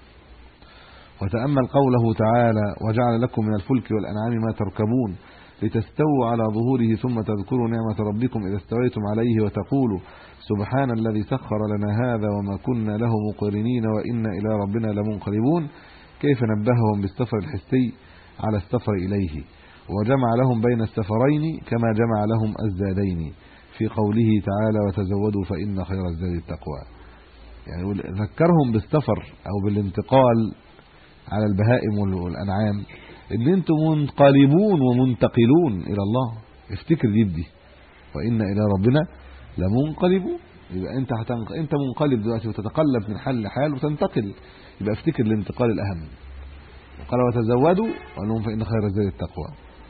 وتامل قوله تعالى وجعل لكم من الفلك والانعام ما تركبون لتستووا على ظهوره ثم تذكروا نعمه ربكم اذا استويتم عليه وتقولوا سبحان الذي سخر لنا هذا وما كنا له مقرنين وانا الى ربنا لمنقلبون كيف نبههم بالسفر الحسي على السفر اليه وجمع لهم بين السفرين كما جمع لهم الزادين في قوله تعالى وتزودوا فان خير الزاد التقوى يعني يقول ذكرهم بالسفر او بالانتقال على البهائم وال- والانعام ان انتم منقلبون ومنتقلون الى الله افتكر دي بدي وان الى ربنا لمنقلبون يبقى انت هتنق... انت منقلب دلوقتي وتتقلب من حال لحال وتنتقل يبقى افتكر الانتقال الاهم وقال وتزودوا وقال لهم فان خير الزاد التقوى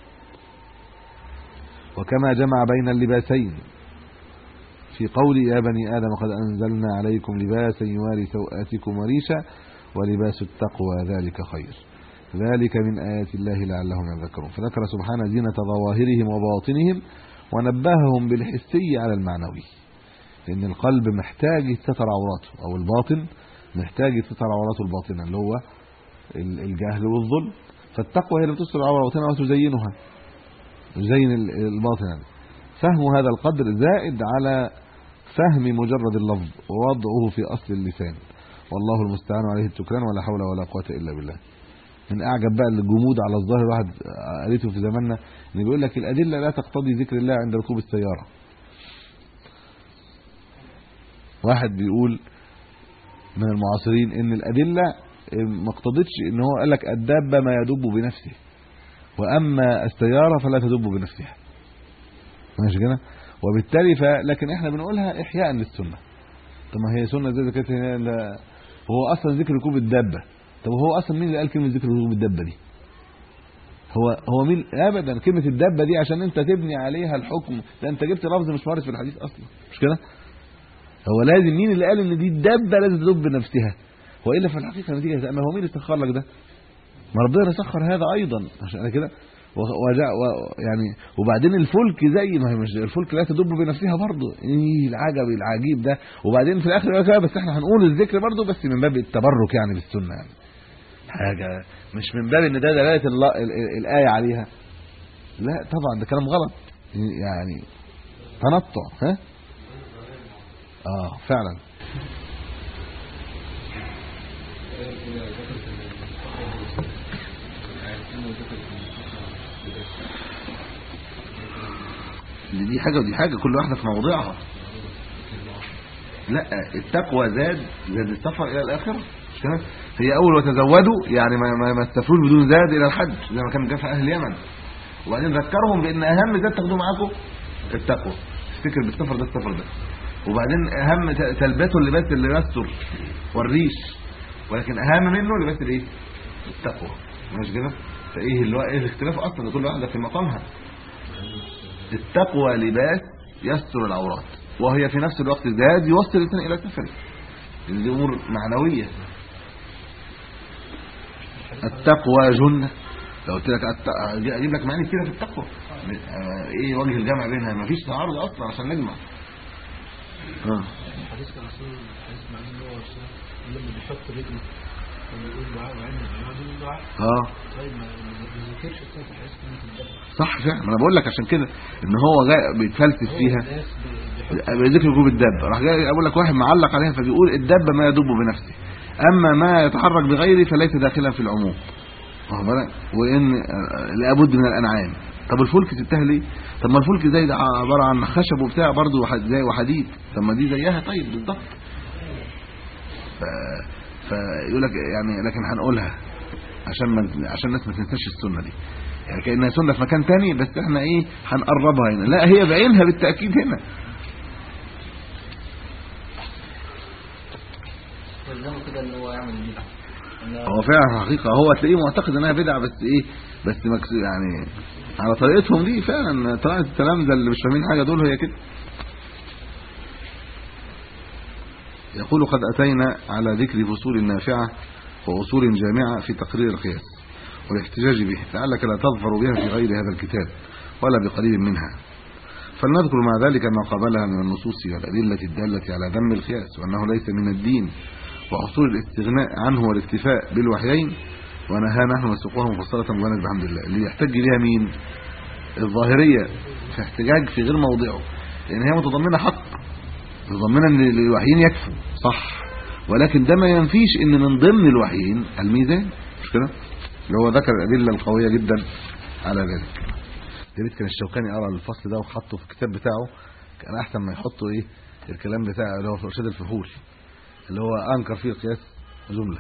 وكما جمع بين اللباسين في قول يا بني ادم قد انزلنا عليكم لباسا يواري سوآتكم وريشا ولباس التقوى ذلك خير ذلك من ايات الله لعلهم يذكرون فذكر سبحانه زينة ظواهرهم وباطنهم ونبههم بالحسي على المعنوي لان القلب محتاج يستر عوراته او الباطن محتاج يستر عوراته الباطنه اللي هو ال- الجهل والظلم فالتقوى هي اللي بتستر عوراتنا وتزينها تزين ال- الباطن فهم هذا القدر زائد على فهم مجرد اللفظ ووضعه في اصل اللسان والله المستعان عليه التكران ولا حول ولا قوه الا بالله من اعجب بقى الجمود على الظاهر واحد قريته في زماننا ان بيقول لك الادله لا تقتضي ذكر الله عند ركوب السياره واحد بيقول من المعاصرين ان الادله ما اقتضتش ان هو قال لك الدابه ما يدب بنفسه واما السياره فلا تدب بنفسها ماشي كده وبالتالي ف لكن احنا بنقولها احياء للسنه طب ما هي سنه زي ما كانت هنا لا- هو اصلا ذكر ركوب الدابه طب هو اصلا مين اللي قال كلمه ذكر ركوب الدابه دي هو هو مين ابدا كلمه الدابه دي عشان انت تبني عليها الحكم ده انت جبت لفظ مش وارد في الحديث اصلا مش كده هو لازم مين اللي قال ان دي الدابه لازم تدب بنفسها والا في الحقيقه نتيجه ما هو مين اللي سخر لك ده ما ربنا سخر هذا ايضا عشان كده وجع و يعني وبعدين الفلك زي ما هي مش الفلك لا تدب بنفسها برضه ايه العجب العجيب ده وبعدين في الاخر يقول لك بس احنا هنقول الذكر برضه بس من باب التبرك يعني بالسنه يعني حاجه مش من باب ان ده دلاله الله ال- ال- الايه عليها لا طبعا ده كلام غلط يعني تنطع ها اه فعلا دي دي حاجه ودي حاجه كل واحده في موضعها لا التقوى زاد زاد السفر الى الاخره مش كده هي اول وتزودوا يعني ما ما, ما استفروش بدون زاد الى الحج زي ما كان جاء اهل اليمن وبعدين ذكرهم بان اهم زاد تاخدوه معاكم التقوى افتكر بالسفر ده السفر ده وبعدين اهم ت- تلبسوا اللباس اللي يستر والريش ولكن اهم منه لباس الايه التقوى مش كده فايه اللي هو ايه الاختلاف اصلا كل واحده في مقامها التقوى لباس يستر العورات وهي في نفس الوقت زاد يوصل الانسان الى سفره دي امور معنويه التقوى جنه لو قلت لك الت- اجيب لك معاني كتيره في التقوى آه، ايه وجه الجمع بينها مفيش تعارض اصلا عشان نجمع اه حديث الرسول حديث معناه ان هو الرسول لما بيحط رجله ويقول دعاء وعين العباد من دعاء اه طيب ما ما ذكرش اصلا في حديث كلمه الدم صح فعلا ما انا بقول لك عشان كده ان هو جاي بيتفلسف هو فيها الناس بي- بيحط بذكر ركوب الدابه راح جاي اقول لك واحد معلق عليها فبيقول الدابه ما يدب بنفسه اما ما يتحرك بغيره فليس داخلا في العموم واخد بالك وان آه، لابد من الانعام طب الفلك سبتها ليه طب ما الفلك زي ده عباره عن خشب وبتاع برضه وح- زي وحديد طب ما دي زيها طيب بالظبط ف فيقول لك يعني لكن هنقولها عشان ما عشان الناس ما تنساش السنه دي يعني كانها سنه في مكان تاني بس احنا ايه هنقربها هنا لا هي بعينها بالتاكيد هنا يلزمه كده ان هو يعمل بدعه إن هو فعلا حقيقه هو تلاقيه معتقد انها بدعه بس ايه بس مكس يعني على طريقتهم دي فعلا طريقه التلامذه اللي مش فاهمين حاجه دول هي كده يقول قد اتينا على ذكر فصول نافعه واصول جامعه في تقرير القياس والاحتجاج به لعلك لا تظفر بها في غير هذا الكتاب ولا بقريب منها فلنذكر مع ذلك ما قابلها من النصوص والأدلة الدالة على ذم القياس وأنه ليس من الدين وحصول الاستغناء عنه والاكتفاء بالوحيين ونهى نحن نسوقها مفصلة مبينة بحمد الله اللي يحتج ليها مين الظاهرية في احتجاج في غير موضعه لأن هي متضمنة حق متضمنة أن الوحيين يكفوا صح ولكن ده ما ينفيش أن من ضمن الوحيين الميزان مش كده اللي هو ذكر الأدلة القوية جدا على ذلك يا ريت كان الشوكاني قرا الفصل ده وحطه في الكتاب بتاعه كان احسن ما يحطوا ايه الكلام بتاعه اللي هو في ارشاد الفحول اللي هو انكر فيه القياس جمله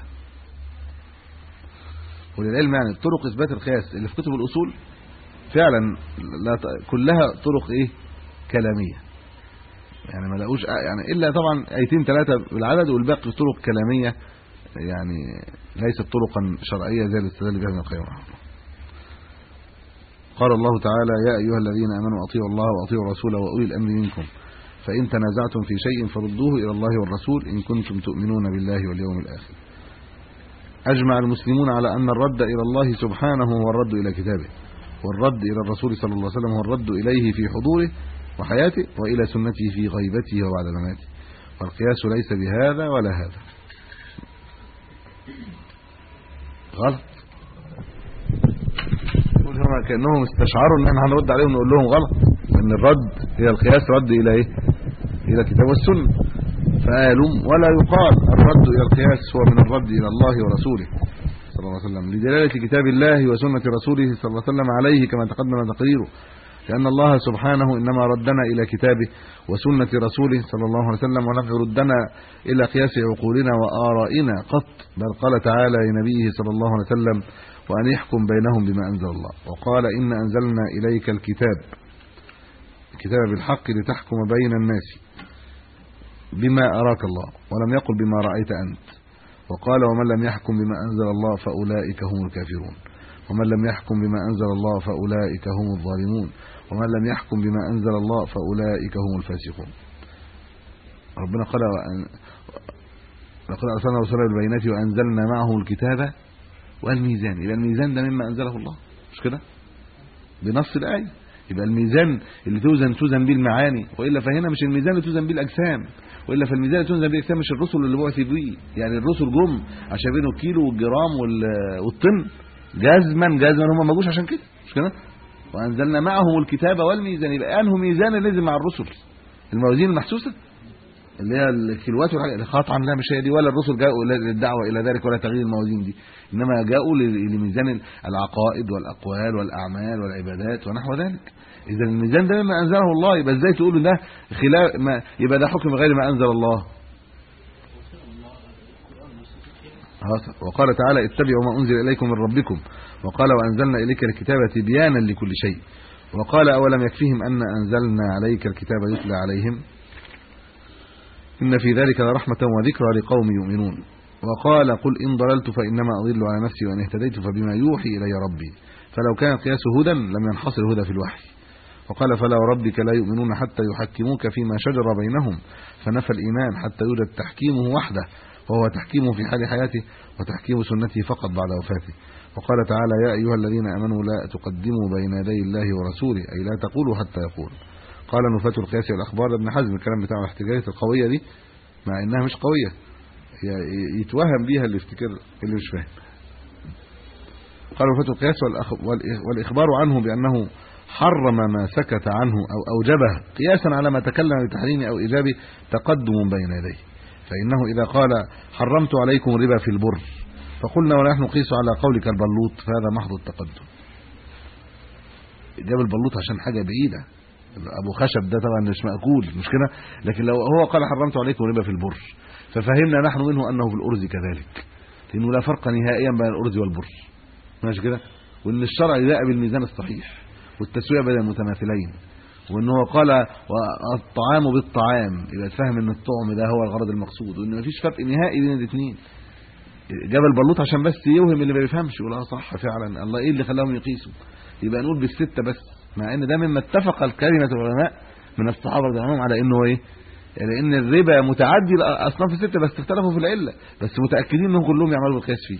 وللعلم يعني طرق اثبات القياس اللي في كتب الاصول فعلا لا ت- كلها طرق ايه كلاميه يعني ما لاقوش يعني الا طبعا ايتين ثلاثه بالعدد والباقي طرق كلاميه يعني ليست طرقا شرعيه زي الاستدلال بها ابن القيم رحمه الله قال الله تعالى يا ايها الذين امنوا اطيعوا الله واطيعوا الرسول واولي الامر منكم فان تنازعتم في شيء فردوه الى الله والرسول ان كنتم تؤمنون بالله واليوم الاخر اجمع المسلمون على ان الرد الى الله سبحانه هو الرد الى كتابه والرد الى الرسول صلى الله عليه وسلم هو الرد اليه في حضوره وحياته والى سنته في غيبته وبعد مماته والقياس ليس بهذا ولا هذا غلط يقول هنا كانهم استشعروا ان احنا هنرد عليهم نقول لهم غلط ان الرد هي القياس رد الى ايه الى الكتاب والسنه فقالوا ولا يقال الرد الى القياس هو من الرد الى الله ورسوله صلى الله عليه وسلم لدلاله كتاب الله وسنه رسوله صلى الله عليه وسلم عليه كما تقدم تقريره لان الله سبحانه انما ردنا الى كتابه وسنه رسوله صلى الله عليه وسلم ولم يردنا الى قياس عقولنا وارائنا قط بل قال تعالى لنبيه صلى الله عليه وسلم وان يحكم بينهم بما انزل الله وقال ان انزلنا اليك الكتاب الكتاب بالحق لتحكم بين الناس بما اراك الله ولم يقل بما رايت انت وقال ومن لم يحكم بما انزل الله فاولئك هم الكافرون ومن لم يحكم بما انزل الله فاولئك هم الظالمون ومن لم يحكم بما انزل الله فاولئك هم الفاسقون ربنا قال وأن لقد ارسلنا رسولا بالبينات وانزلنا معه الكتاب والميزان يبقى الميزان ده مما انزله الله مش كده بنص الايه يبقى الميزان اللي توزن توزن بيه المعاني والا فهنا مش الميزان اللي توزن بيه الاجسام والا فالميزان اللي توزن بيه الاجسام مش الرسل اللي بعث بيه يعني الرسل جم عشان بينه الكيلو والجرام وال- والطن جزما جزما هم ما جوش عشان كده مش كده وانزلنا معهم الكتاب والميزان يبقى انه ميزان اللي نزل مع الرسل الموازين المحسوسه اللي هي الكيلوات والحاجات قطعا لا مش هي دي ولا الرسل جاءوا للدعوه الى ذلك ولا تغيير الموازين دي انما جاءوا ل- لميزان العقائد والاقوال والاعمال والعبادات ونحو ذلك اذا الميزان ده مما انزله الله يبقى ازاي تقولوا ده خلاف ما يبقى ده حكم غير ما انزل الله خلاص. وقال تعالى اتبعوا ما انزل اليكم من ربكم وقال وانزلنا اليك الكتاب تبيانا لكل شيء وقال اولم يكفيهم ان انزلنا عليك الكتاب يتلى عليهم ان في ذلك لرحمه وذكرى لقوم يؤمنون وقال قل ان ضللت فانما اضل على نفسي وان اهتديت فبما يوحي الي ربي فلو كان القياس هدى لم ينحصر الهدى في الوحي وقال فلا وربك لا يؤمنون حتى يحكموك فيما شجر بينهم فنفى الايمان حتى يوجد تحكيمه وحده وهو تحكيمه في حال حياته وتحكيم سنته فقط بعد وفاته وقال تعالى يا ايها الذين امنوا لا تقدموا بين يدي الله ورسوله اي لا تقولوا حتى يقول قال نفاة القياس والاخبار ابن حزم الكلام بتاع الاحتجاجات القويه دي مع انها مش قويه هي يتوهم بيها اللي يفتكر اللي مش فاهم قال نفاة القياس والأخ- والإخ- والاخبار عنه بانه حرم ما سكت عنه او اوجبه قياسا على ما تكلم بتحريمه او ايجابه تقدم بين يديه فانه اذا قال حرمت عليكم الربا في البر فقلنا ونحن نقيس على قولك البلوط فهذا محض التقدم جاب البلوط عشان حاجه بعيده ابو خشب ده طبعا مش ماكول مش كده لكن لو هو قال حرمت عليكم الربا في البر ففهمنا نحن منه انه في الارز كذلك لانه لا فرق نهائيا بين الارز والبر ماشي كده وان الشرع جاء بالميزان الصحيح والتسويه بين المتماثلين وان هو قال والطعام بالطعام يبقى تفهم ان الطعم ده هو الغرض المقصود وان مفيش فرق نهائي بين الاثنين جاب البلوط عشان بس يوهم اللي ما بيفهمش يقول اه صح فعلا الله ايه اللي خلاهم يقيسوا يبقى نقول بالسته بس مع ان ده مما اتفق الكلمه العلماء من الصحابه رضي الله عنهم على انه ايه يعني ان الربا متعدي الاصناف السته بس اختلفوا في العله بس متاكدين انهم كلهم يعملوا بالقياس فيه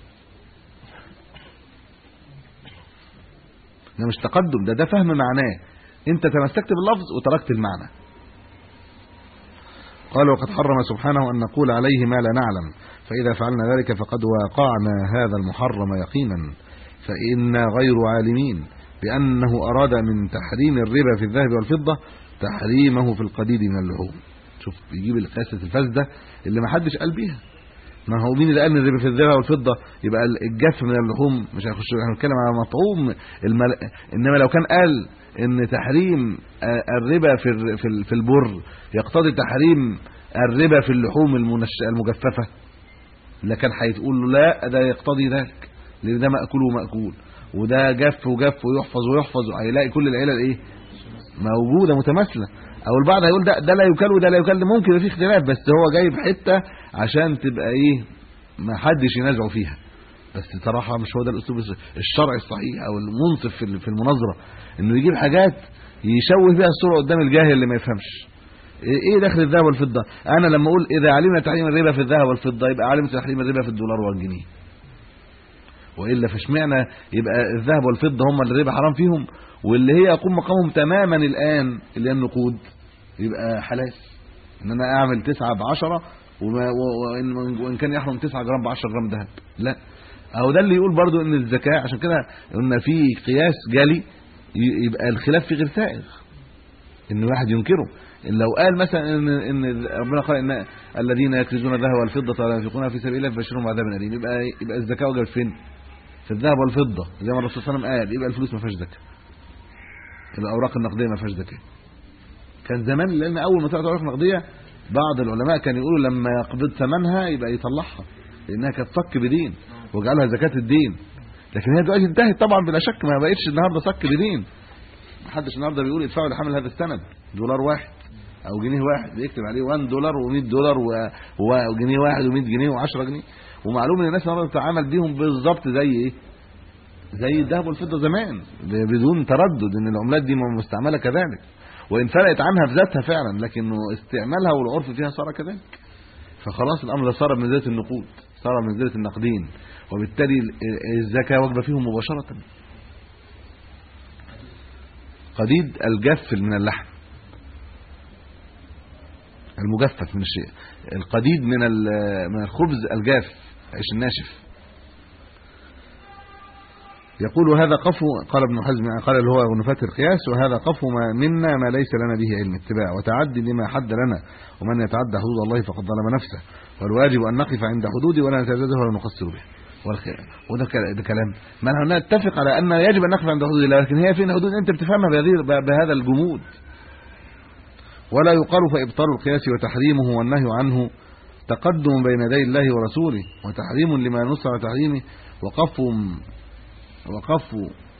ده مش تقدم ده ده فهم معناه انت تمسكت باللفظ وتركت المعنى قال وقد حرم سبحانه ان نقول عليه ما لا نعلم فاذا فعلنا ذلك فقد واقعنا هذا المحرم يقينا فإنا غير عالمين بأنه أراد من تحريم الربا في الذهب والفضة تحريمه في القديد من اللحوم شوف يجيب القياسة الفاسدة اللي ما حدش قال بيها ما هو مين اللي قال ان الربا في الذهب والفضة يبقى الجف من اللحوم مش هيخش احنا بنتكلم على مطعوم المل... انما لو كان قال ان تحريم الربا في ال- في ال- في البر يقتضي تحريم الربا في اللحوم المنش... المجففة لكن هيتقول له لا ده يقتضي ذلك لان ده مأكول ومأكول وده جف وجف ويحفظ ويحفظ هيلاقي كل العلل ايه موجوده متماثله او البعض هيقول ده ده لا يكل وده لا يكل ممكن يبقى في اختلاف بس هو جايب حته عشان تبقى ايه ما حدش ينازعه فيها بس صراحه مش هو ده الاسلوب الشرعي الصحيح او المنصف في في المناظره انه يجيب حاجات يشوه بيها الصوره قدام الجاهل اللي ما يفهمش ايه دخل الذهب والفضه انا لما اقول اذا علمنا تحريم الربا في الذهب والفضه يبقى علمت تحريم الربا في الدولار والجنيه والا فاشمعنى يبقى الذهب والفضه هم اللي الربا حرام فيهم واللي هي يقوم مقامهم تماما الان اللي هي النقود يبقى حلال ان انا اعمل 9 ب 10 وما و- وان وإن كان يحرم 9 جرام ب 10 جرام ذهب لا اهو ده اللي يقول برضو ان الزكاه عشان كده قلنا في قياس جلي ي- يبقى الخلاف فيه غير سائغ ان واحد ينكره إن لو قال مثلا ان ان ربنا قال ان الذين يكنزون الذهب والفضه ولا ينفقونها في سبيل الله فبشرهم بعذاب اليم يبقى يبقى الزكاه وجبت فين في الذهب والفضه زي ما الرسول صلى الله عليه وسلم قال يبقى الفلوس ما فيهاش زكاه يبقى الاوراق النقديه ما فيهاش زكاه كان زمان لان اول ما طلعت الاوراق النقديه بعض العلماء كانوا يقولوا لما يقبض ثمنها يبقى يطلعها لانها كانت صك بدين وجعلها زكاه الدين لكن هي دلوقتي انتهت طبعا بلا شك ما بقتش النهارده صك بدين محدش النهارده بيقول ادفعوا لحمل هذا السند دولار واحد او جنيه واحد بيكتب عليه 1 دولار و100 دولار و- وجنيه واحد و100 جنيه و10 جنيه ومعلوم ان الناس النهارده بتتعامل بيهم بالظبط زي ايه زي الذهب والفضه زمان ب- بدون تردد ان العملات دي مستعمله كذلك وان فرقت عنها في ذاتها فعلا لكنه استعمالها والعرف فيها صار كذلك فخلاص الامر ده صار بمنزله النقود صار بمنزله النقدين وبالتالي ال- الزكاه واجبه فيهم مباشره قديد الجف من اللحم المجفف من الشيء القديد من ال- من الخبز الجاف عيش الناشف يقول هذا قفو قال ابن حزم قال اللي هو نفات القياس وهذا قفو ما منا ما ليس لنا به علم اتباع وتعدي لما حد لنا ومن يتعدى حدود الله فقد ظلم نفسه والواجب ان نقف عند حدوده ولا نتجاوزها ولا نقصر بها والخير وده كلا- ده كلام ما نحن نتفق على ان يجب ان نقف عند حدود الله لكن هي فين حدود انت بتفهمها بهذه بهذا الجمود ولا يقال فابطال القياس وتحريمه والنهي عنه تقدم بين يدي الله ورسوله وتحريم لما نص على تحريمه وقف وقف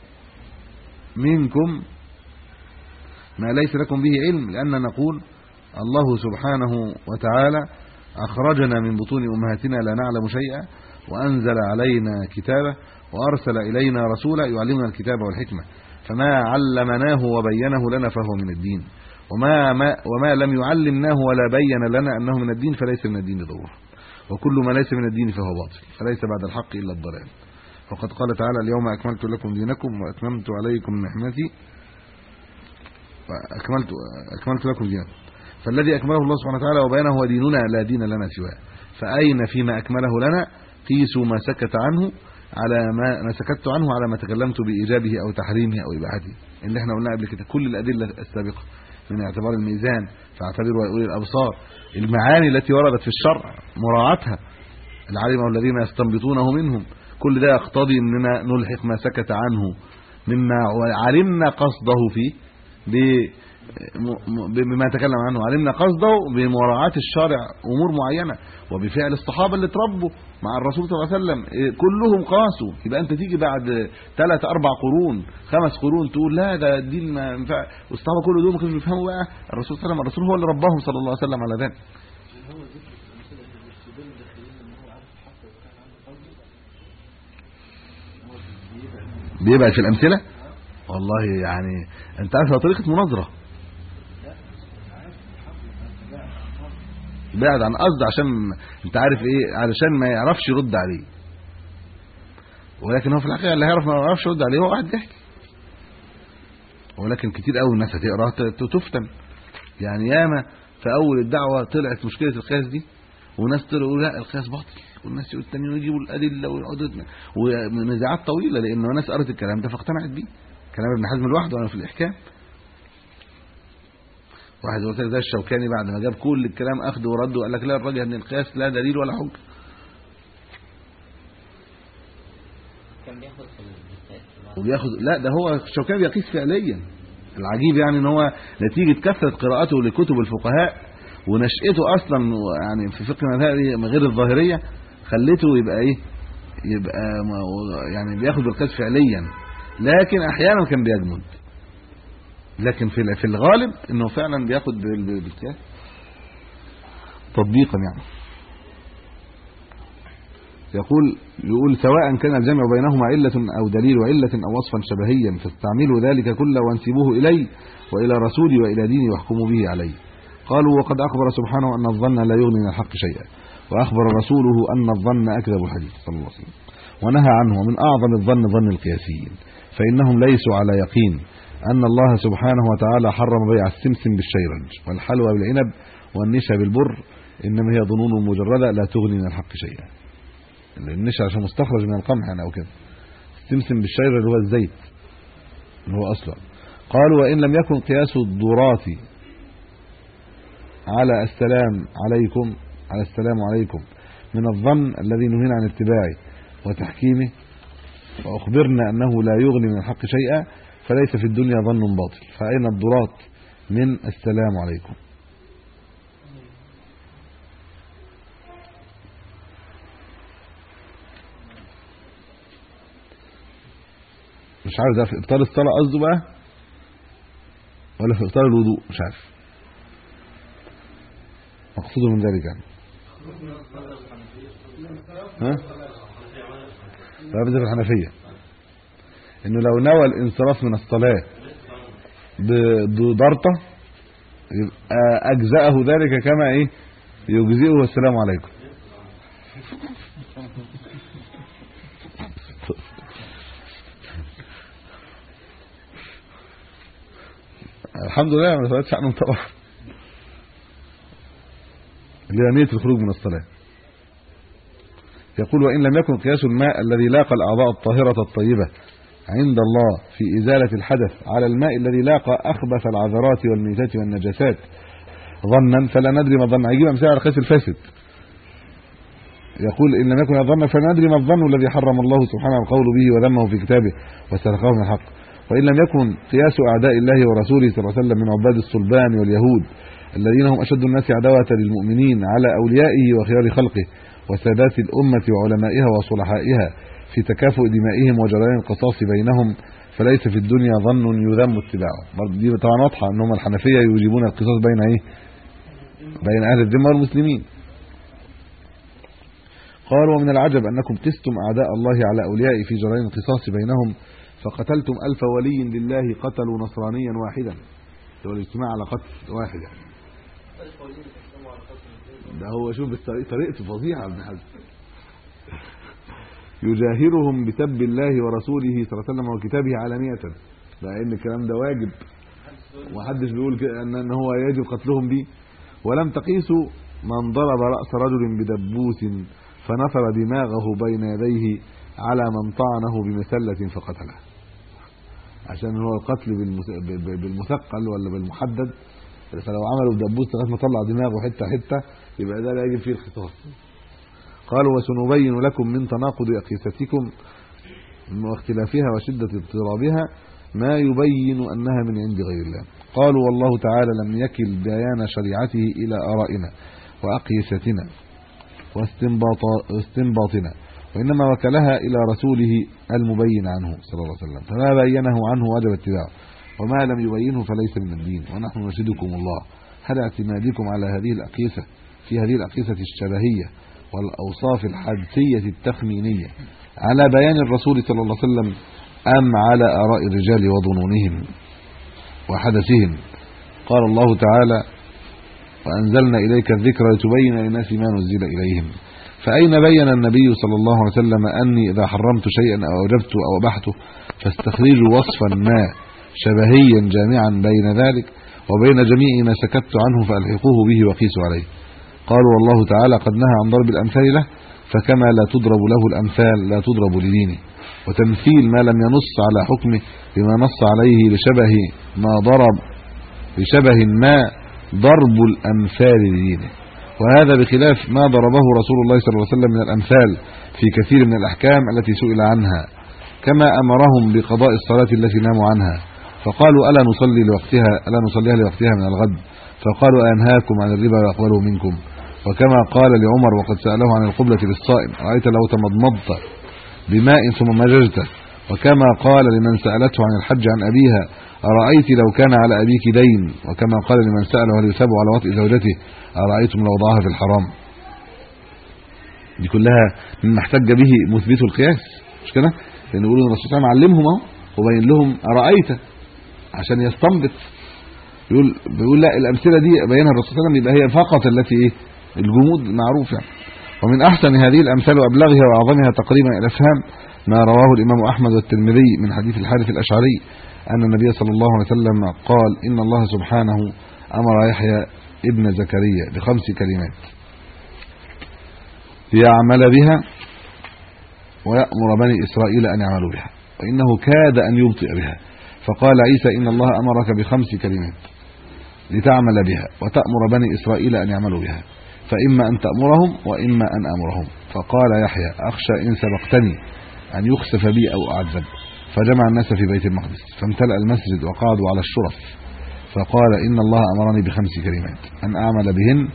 منكم ما ليس لكم به علم لأن نقول الله سبحانه وتعالى أخرجنا من بطون أمهاتنا لا نعلم شيئا وأنزل علينا كتابه وأرسل إلينا رسولا يعلمنا الكتاب والحكمة فما علمناه وبينه لنا فهو من الدين وما ما وما لم يعلمناه ولا بين لنا أنه من الدين فليس من الدين ضرورة وكل ما ليس من الدين فهو باطل فليس بعد الحق إلا الضلال وقد قال تعالى اليوم أكملت لكم دينكم وأتممت عليكم نعمتي وأكملت أكملت لكم دينكم فالذي أكمله الله سبحانه وتعالى وبينه هو ديننا لا دين لنا سواه فأين فيما أكمله لنا قيسوا ما سكت عنه على ما ما سكت عنه على ما تكلمت بإيجابه أو تحريمه أو إباحته اللي احنا قلنا قبل كده كل الأدلة السابقة من اعتبار الميزان فاعتبروا أولي الأبصار المعاني التي وردت في الشرع مراعاتها العالم الذين يستنبطونه منهم كل ده يقتضي اننا نلحق ما سكت عنه مما علمنا قصده فيه ب- م- بما تكلم عنه علمنا قصده بمراعاه الشارع امور معينه وبفعل الصحابه اللي اتربوا مع الرسول صلى الله عليه وسلم إيه، كلهم قاسوا يبقى انت تيجي بعد ثلاث اربع قرون خمس قرون تقول لا ده الدين ما ينفع والصحابه كل دول ما كانوش بيفهموا بقى الرسول صلى الله عليه وسلم الرسول هو اللي رباهم صلى الله عليه وسلم على ذلك بيبعد في الامثله والله يعني انت عارف هو طريقه مناظره بعد عن قصد عشان انت عارف ايه علشان ما يعرفش يرد عليه ولكن هو في الحقيقه اللي هيعرف ما يعرفش يرد عليه هو واحد جاهل ولكن كتير قوي الناس هتقرا ت- تفتن يعني ياما في اول الدعوه طلعت مشكله القياس دي وناس طلعوا يقولوا لا القياس باطل والناس التانيين يجيبوا الادله ويقعدوا ونزاعات طويله لانه ناس قرت الكلام ده فاقتنعت بيه كلام ابن حزم لوحده انا في الاحكام واحد يقول لك ده الشوكاني بعد ما جاب كل الكلام اخده ورده وقال لك لا الراجل ان القياس لا دليل ولا حجه كان بياخد في القياس وبياخد لا ده هو الشوكاني بيقيس فعليا العجيب يعني ان هو نتيجه كثره قراءته لكتب الفقهاء ونشأته اصلا يعني في فقه المذاهب غير الظاهريه خلته يبقى ايه يبقى ما- يعني بياخد بالقياس فعليا لكن احيانا كان بيجمد لكن في في الغالب انه فعلا بياخد بال- بال- بالقياس تطبيقا يعني يقول يقول سواء كان الجمع بينهما علة أو دليل علة أو وصفا شبهيا فاستعملوا ذلك كله وانسبوه إلي وإلى رسولي وإلى ديني واحكموا به علي قالوا وقد أخبر سبحانه أن الظن لا يغني من الحق شيئا وأخبر رسوله أن الظن أكذب الحديث صلى الله عليه وسلم ونهى عنه ومن اعظم الظن ظن القياسيين فانهم ليسوا على يقين ان الله سبحانه وتعالى حرم بيع السمسم بالشيرنج والحلوى بالعنب والنشا بالبر انما هي ظنون مجرده لا تغني من الحق شيئا النشا عشان مستخرج من القمح يعني او كده السمسم بالشير اللي هو الزيت اللي هو اصلا قالوا وان لم يكن قياس الضرات على السلام عليكم على السلام عليكم من الظن الذي نهينا عن اتباعه وتحكيمه واخبرنا انه لا يغني من الحق شيئا فليس في الدنيا ظن باطل فاين الضرات من السلام عليكم مش عارف ده في ابطال الصلاه قصده بقى ولا في ابطال الوضوء مش عارف مقصوده من ذلك يعني ها لا في الحنفيه انه لو نوى الانصراف من الصلاه بضرطه يبقى اجزاه ذلك كما ايه يجزئه والسلام عليكم الحمد لله ما سالتش عنهم طبعا اللي هي نيه الخروج من الصلاه يقول وان لم يكن قياس الماء الذي لاقى الاعضاء الطاهره الطيبه عند الله في ازاله الحدث على الماء الذي لاقى اخبث العذرات والميتات والنجاسات ظنا فلا ندري ما الظن هيجيب امثله على قياس الفاسد يقول ان لم يكن الظن فلا ندري ما الظن الذي حرم الله سبحانه القول به وذمه في كتابه واستلقاه من الحق وان لم يكن قياس اعداء الله ورسوله صلى الله عليه وسلم من عباد الصلبان واليهود الذين هم اشد الناس عداوه للمؤمنين على اوليائه وخيار خلقه وسادات الامه وعلمائها وصلحائها في تكافؤ دمائهم وجريان القصاص بينهم فليس في الدنيا ظن يذم اتباعه برضه دي طبعا واضحه ان هم الحنفيه يوجبون القصاص بين ايه بين اهل الذمه والمسلمين قال ومن العجب انكم قستم اعداء الله على اوليائه في جريان القصاص بينهم فقتلتم الف ولي لله قتلوا نصرانيا واحدا هو الاجتماع على قتل واحد يعني ده هو شوف بالطريقه طريقته فظيعه ابن حزم يجاهرهم بسب الله ورسوله صلى الله عليه وسلم وكتابه علانيه بقى ان الكلام ده واجب ومحدش بيقول كده ان ان هو يجب قتلهم دي ولم تقيسوا من ضرب راس رجل بدبوس فنثر دماغه بين يديه على من طعنه بمسله فقتله عشان هو القتل بالمثقل ولا بالمحدد فلو عملوا بدبوس لغايه ما طلع دماغه حته حته يبقى ده لا يجب فيه القصاص قالوا وسنبين لكم من تناقض اقيستكم واختلافها وشده اضطرابها ما يبين انها من عند غير الله قالوا والله تعالى لم يكل بيان شريعته الى ارائنا واقيستنا واستنباطنا وانما وكلها الى رسوله المبين عنه صلى الله عليه وسلم فما بينه عنه وجب اتباعه وما لم يبينه فليس من الدين ونحن نشهدكم الله هل اعتمادكم على هذه الاقيسه في هذه الاقيسه الشبهيه والاوصاف الحدسيه التخمينيه على بيان الرسول صلى الله عليه وسلم ام على اراء الرجال وظنونهم وحدثهم قال الله تعالى وانزلنا اليك الذكر لتبين للناس ما نزل اليهم فاين بين النبي صلى الله عليه وسلم اني اذا حرمت شيئا او اوجبته او ابحته فاستخرجوا وصفا ما شبهيا جامعا بين ذلك وبين جميع ما سكت عنه فالحقوه به وقيسوا عليه قالوا والله تعالى قد نهى عن ضرب الامثال له فكما لا تضرب له الامثال لا تضرب لدينه وتمثيل ما لم ينص على حكمه بما نص عليه لشبه ما ضرب لشبه ما ضرب الامثال لدينه وهذا بخلاف ما ضربه رسول الله صلى الله عليه وسلم من الامثال في كثير من الاحكام التي سئل عنها كما امرهم بقضاء الصلاه التي ناموا عنها فقالوا الا نصلي لوقتها الا نصليها لوقتها من الغد فقالوا انهاكم عن الربا واقبله منكم وكما قال لعمر وقد ساله عن القبلة للصائم رايت لو تمضمضت بماء ثم مججته وكما قال لمن سالته عن الحج عن ابيها ارايت لو كان على ابيك دين وكما قال لمن ساله هل يثاب على وطئ زوجته ارايتم لو وضعها في الحرام دي كلها مما احتج به مثبت القياس مش كده لان يقولوا الرسول صلى الله عليه وسلم علمهم اهو وبين لهم ارايت عشان يستنبط يقول بيقول لا الامثله دي بينها الرسول صلى الله عليه وسلم يبقى هي فقط التي ايه الجمود معروف يعني ومن احسن هذه الامثال وابلغها واعظمها تقريبا الى الافهام ما رواه الامام احمد والترمذي من حديث الحارث الاشعري ان النبي صلى الله عليه وسلم قال ان الله سبحانه امر يحيى ابن زكريا بخمس كلمات ليعمل بها ويأمر بني إسرائيل أن يعملوا بها وإنه كاد أن يبطئ بها فقال عيسى إن الله أمرك بخمس كلمات لتعمل بها وتأمر بني إسرائيل أن يعملوا بها فإما أن تأمرهم وإما أن أمرهم فقال يحيى أخشى إن سبقتني أن يخسف بي أو أعذب فجمع الناس في بيت المقدس فامتلأ المسجد وقعدوا على الشرف فقال إن الله أمرني بخمس كلمات أن أعمل بهن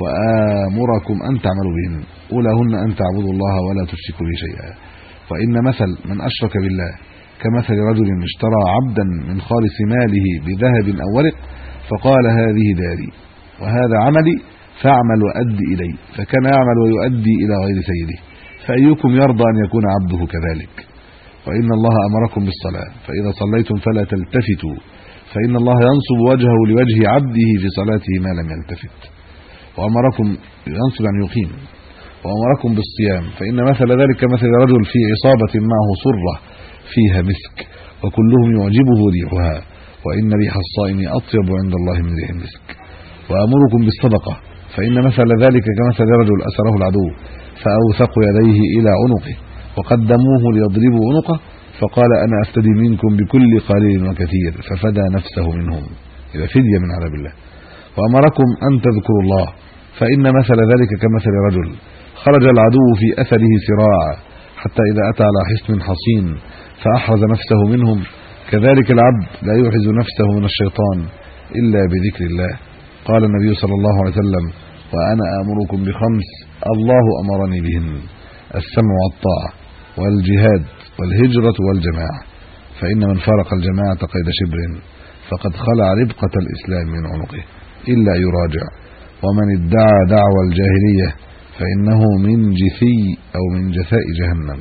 وآمركم أن تعملوا بهن أولاهن أن تعبدوا الله ولا تشركوا به شيئا وإن مثل من أشرك بالله كمثل رجل اشترى عبدا من خالص ماله بذهب أو ورق فقال هذه داري وهذا عملي فاعمل وأدي إلي فكان يعمل ويؤدي إلى غير سيده فأيكم يرضى أن يكون عبده كذلك وإن الله أمركم بالصلاة فإذا صليتم فلا تلتفتوا فإن الله ينصب وجهه لوجه عبده في صلاته ما لم يلتفت وأمركم ينصب أن يقيم وأمركم بالصيام فإن مثل ذلك كمثل رجل في عصابة معه صرة فيها مسك وكلهم يعجبه ريحها وإن ريح الصائم أطيب عند الله من ريح المسك وأمركم بالصدقة فإن مثل ذلك كمثل رجل أسره العدو فأوثق يديه إلى عنقه وقدموه ليضربوا عنقه فقال أنا أفتدي منكم بكل قليل وكثير ففدى نفسه منهم إذا فدية من عذاب الله وأمركم أن تذكروا الله فإن مثل ذلك كمثل رجل خرج العدو في أثره سراعا حتى إذا أتى على حصن حصين فأحرز نفسه منهم كذلك العبد لا يحرز نفسه من الشيطان إلا بذكر الله قال النبي صلى الله عليه وسلم وأنا آمركم بخمس الله أمرني بهن السمع والطاعة والجهاد والهجرة والجماعة فإن من فارق الجماعة قيد شبر فقد خلع ربقة الإسلام من عنقه إلا يراجع ومن ادعى دعوى الجاهلية فإنه من جثي أو من جثاء جهنم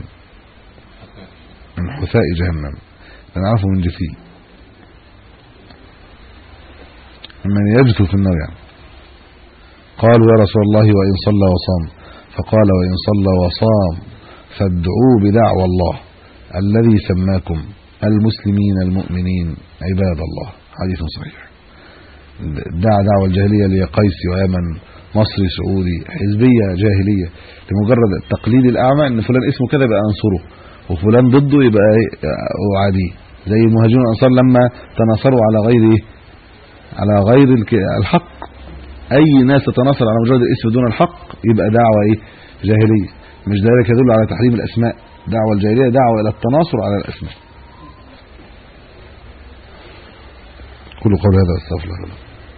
من حثاء جهنم نعرفه من جثي من يجثو في النار يعني قالوا يا رسول الله وإن صلى وصام فقال وإن صلى وصام فادعوه بدعوى الله الذي سماكم المسلمين المؤمنين عباد الله حديث صحيح دعا دعوة الجاهلية اللي هي قيسي ويمن مصري سعودي حزبية جاهلية لمجرد التقليد الأعمى ان فلان اسمه كذا يبقى انصره وفلان ضده يبقى عادي زي المهاجرون الانصار لما تناصروا على غير ايه على غير الحق اي ناس تتناصر على مجرد الاسم دون الحق يبقى دعوه ايه جاهليه مش ذلك يدل على تحريم الاسماء دعوه الجاهليه دعوه الى التناصر على الاسماء كل قول هذا استغفر الله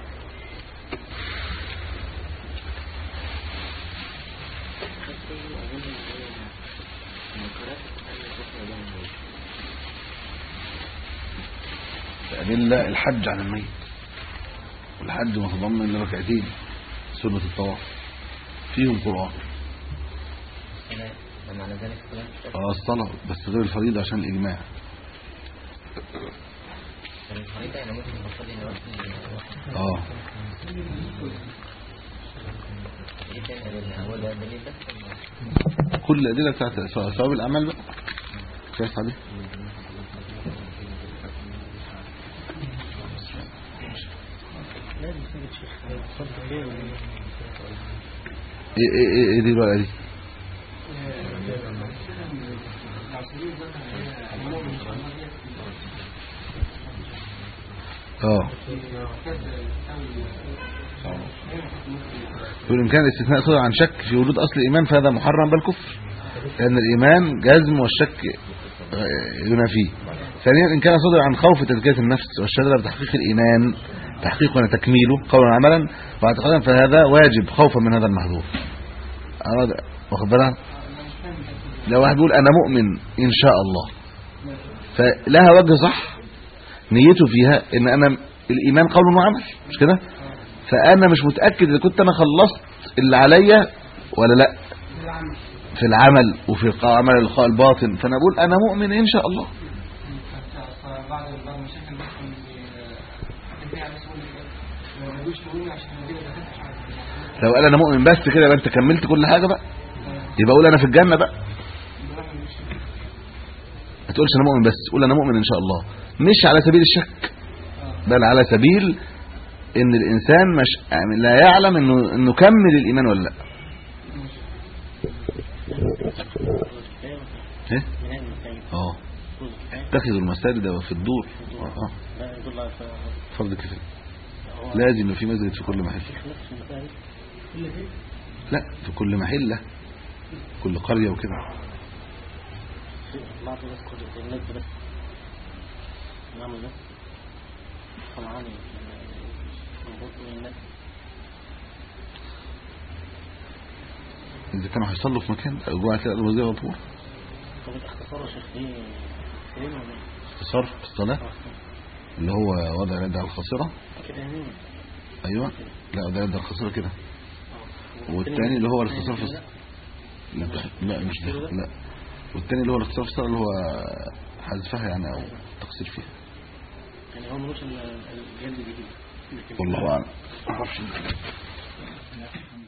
أدلة الحج عن الميت والحج متضمن لركعتين سنة الطواف فيهم قرآن معنى ذلك الصلاة اه الصلاة بس غير الفريضة عشان الإجماع الفريضة يعني ممكن نصلي دلوقتي اه ايه تاني أدلة؟ هو ده دليل بس ولا؟ كل الأدلة بتاعت ثواب الأعمال بقى شايف عليه ايه ايه ايه ايه دي بقى دي اه بالامكان الاستثناء صدر عن شك في وجود اصل الايمان فهذا محرم بل كفر لان الايمان جزم والشك ينافيه ثانيا ان كان صدر عن خوف تزكيه النفس والشجره بتحقيق الايمان تحقيقا وتكميله قولا وعملا واعتقادا فهذا واجب خوفا من هذا المحظور اراد واخد بالك لو واحد بيقول انا مؤمن ان شاء الله فلها وجه صح نيته فيها ان انا الايمان قول وعمل مش كده فانا مش متاكد اذا كنت انا خلصت اللي عليا ولا لا في العمل وفي عمل اللقاء الباطن فانا بقول انا مؤمن ان شاء الله بعض بعض المشاكل مثلا بتبيع مسؤول ما بدوش تقول عشان النتيجه ما تبقاش لو قال انا مؤمن بس كده يبقى انت كملت كل حاجه بقى يبقى قول انا في الجنه بقى ما تقولش انا مؤمن بس قول انا مؤمن ان شاء الله مش على سبيل الشك بل على سبيل ان الانسان مش يعني لا يعلم انه انه كمل الايمان ولا لا ايه بناء المساجد اه فرض كفاية اتخذوا المساجد في الدور اه لا يدل على فرض كفايه لازم يبقى في مسجد في كل محل نفس المساجد لا في كل محله كل قريه وكده بعض الناس كل الناس بس نعمل بس طمعاني نبوط من الناس اذا كانوا هيصلوا في مكان جوه هتلاقي الوزير مطبوع طب الاختصار يا شيخ دي فين ولا ايه؟ اختصار في الصلاه اللي هو وضع اليد على الخاصره كده يعني ايوه لا وضع اليد على الخاصره كده والتاني اللي هو الاختصار في الصلاه لا لا مش ده لا والتاني اللي هو الاختصار في الصلاه اللي هو حذفها يعني او تقصير فيها يعني هو ملوش ال- الجلد الجديد والله اعلم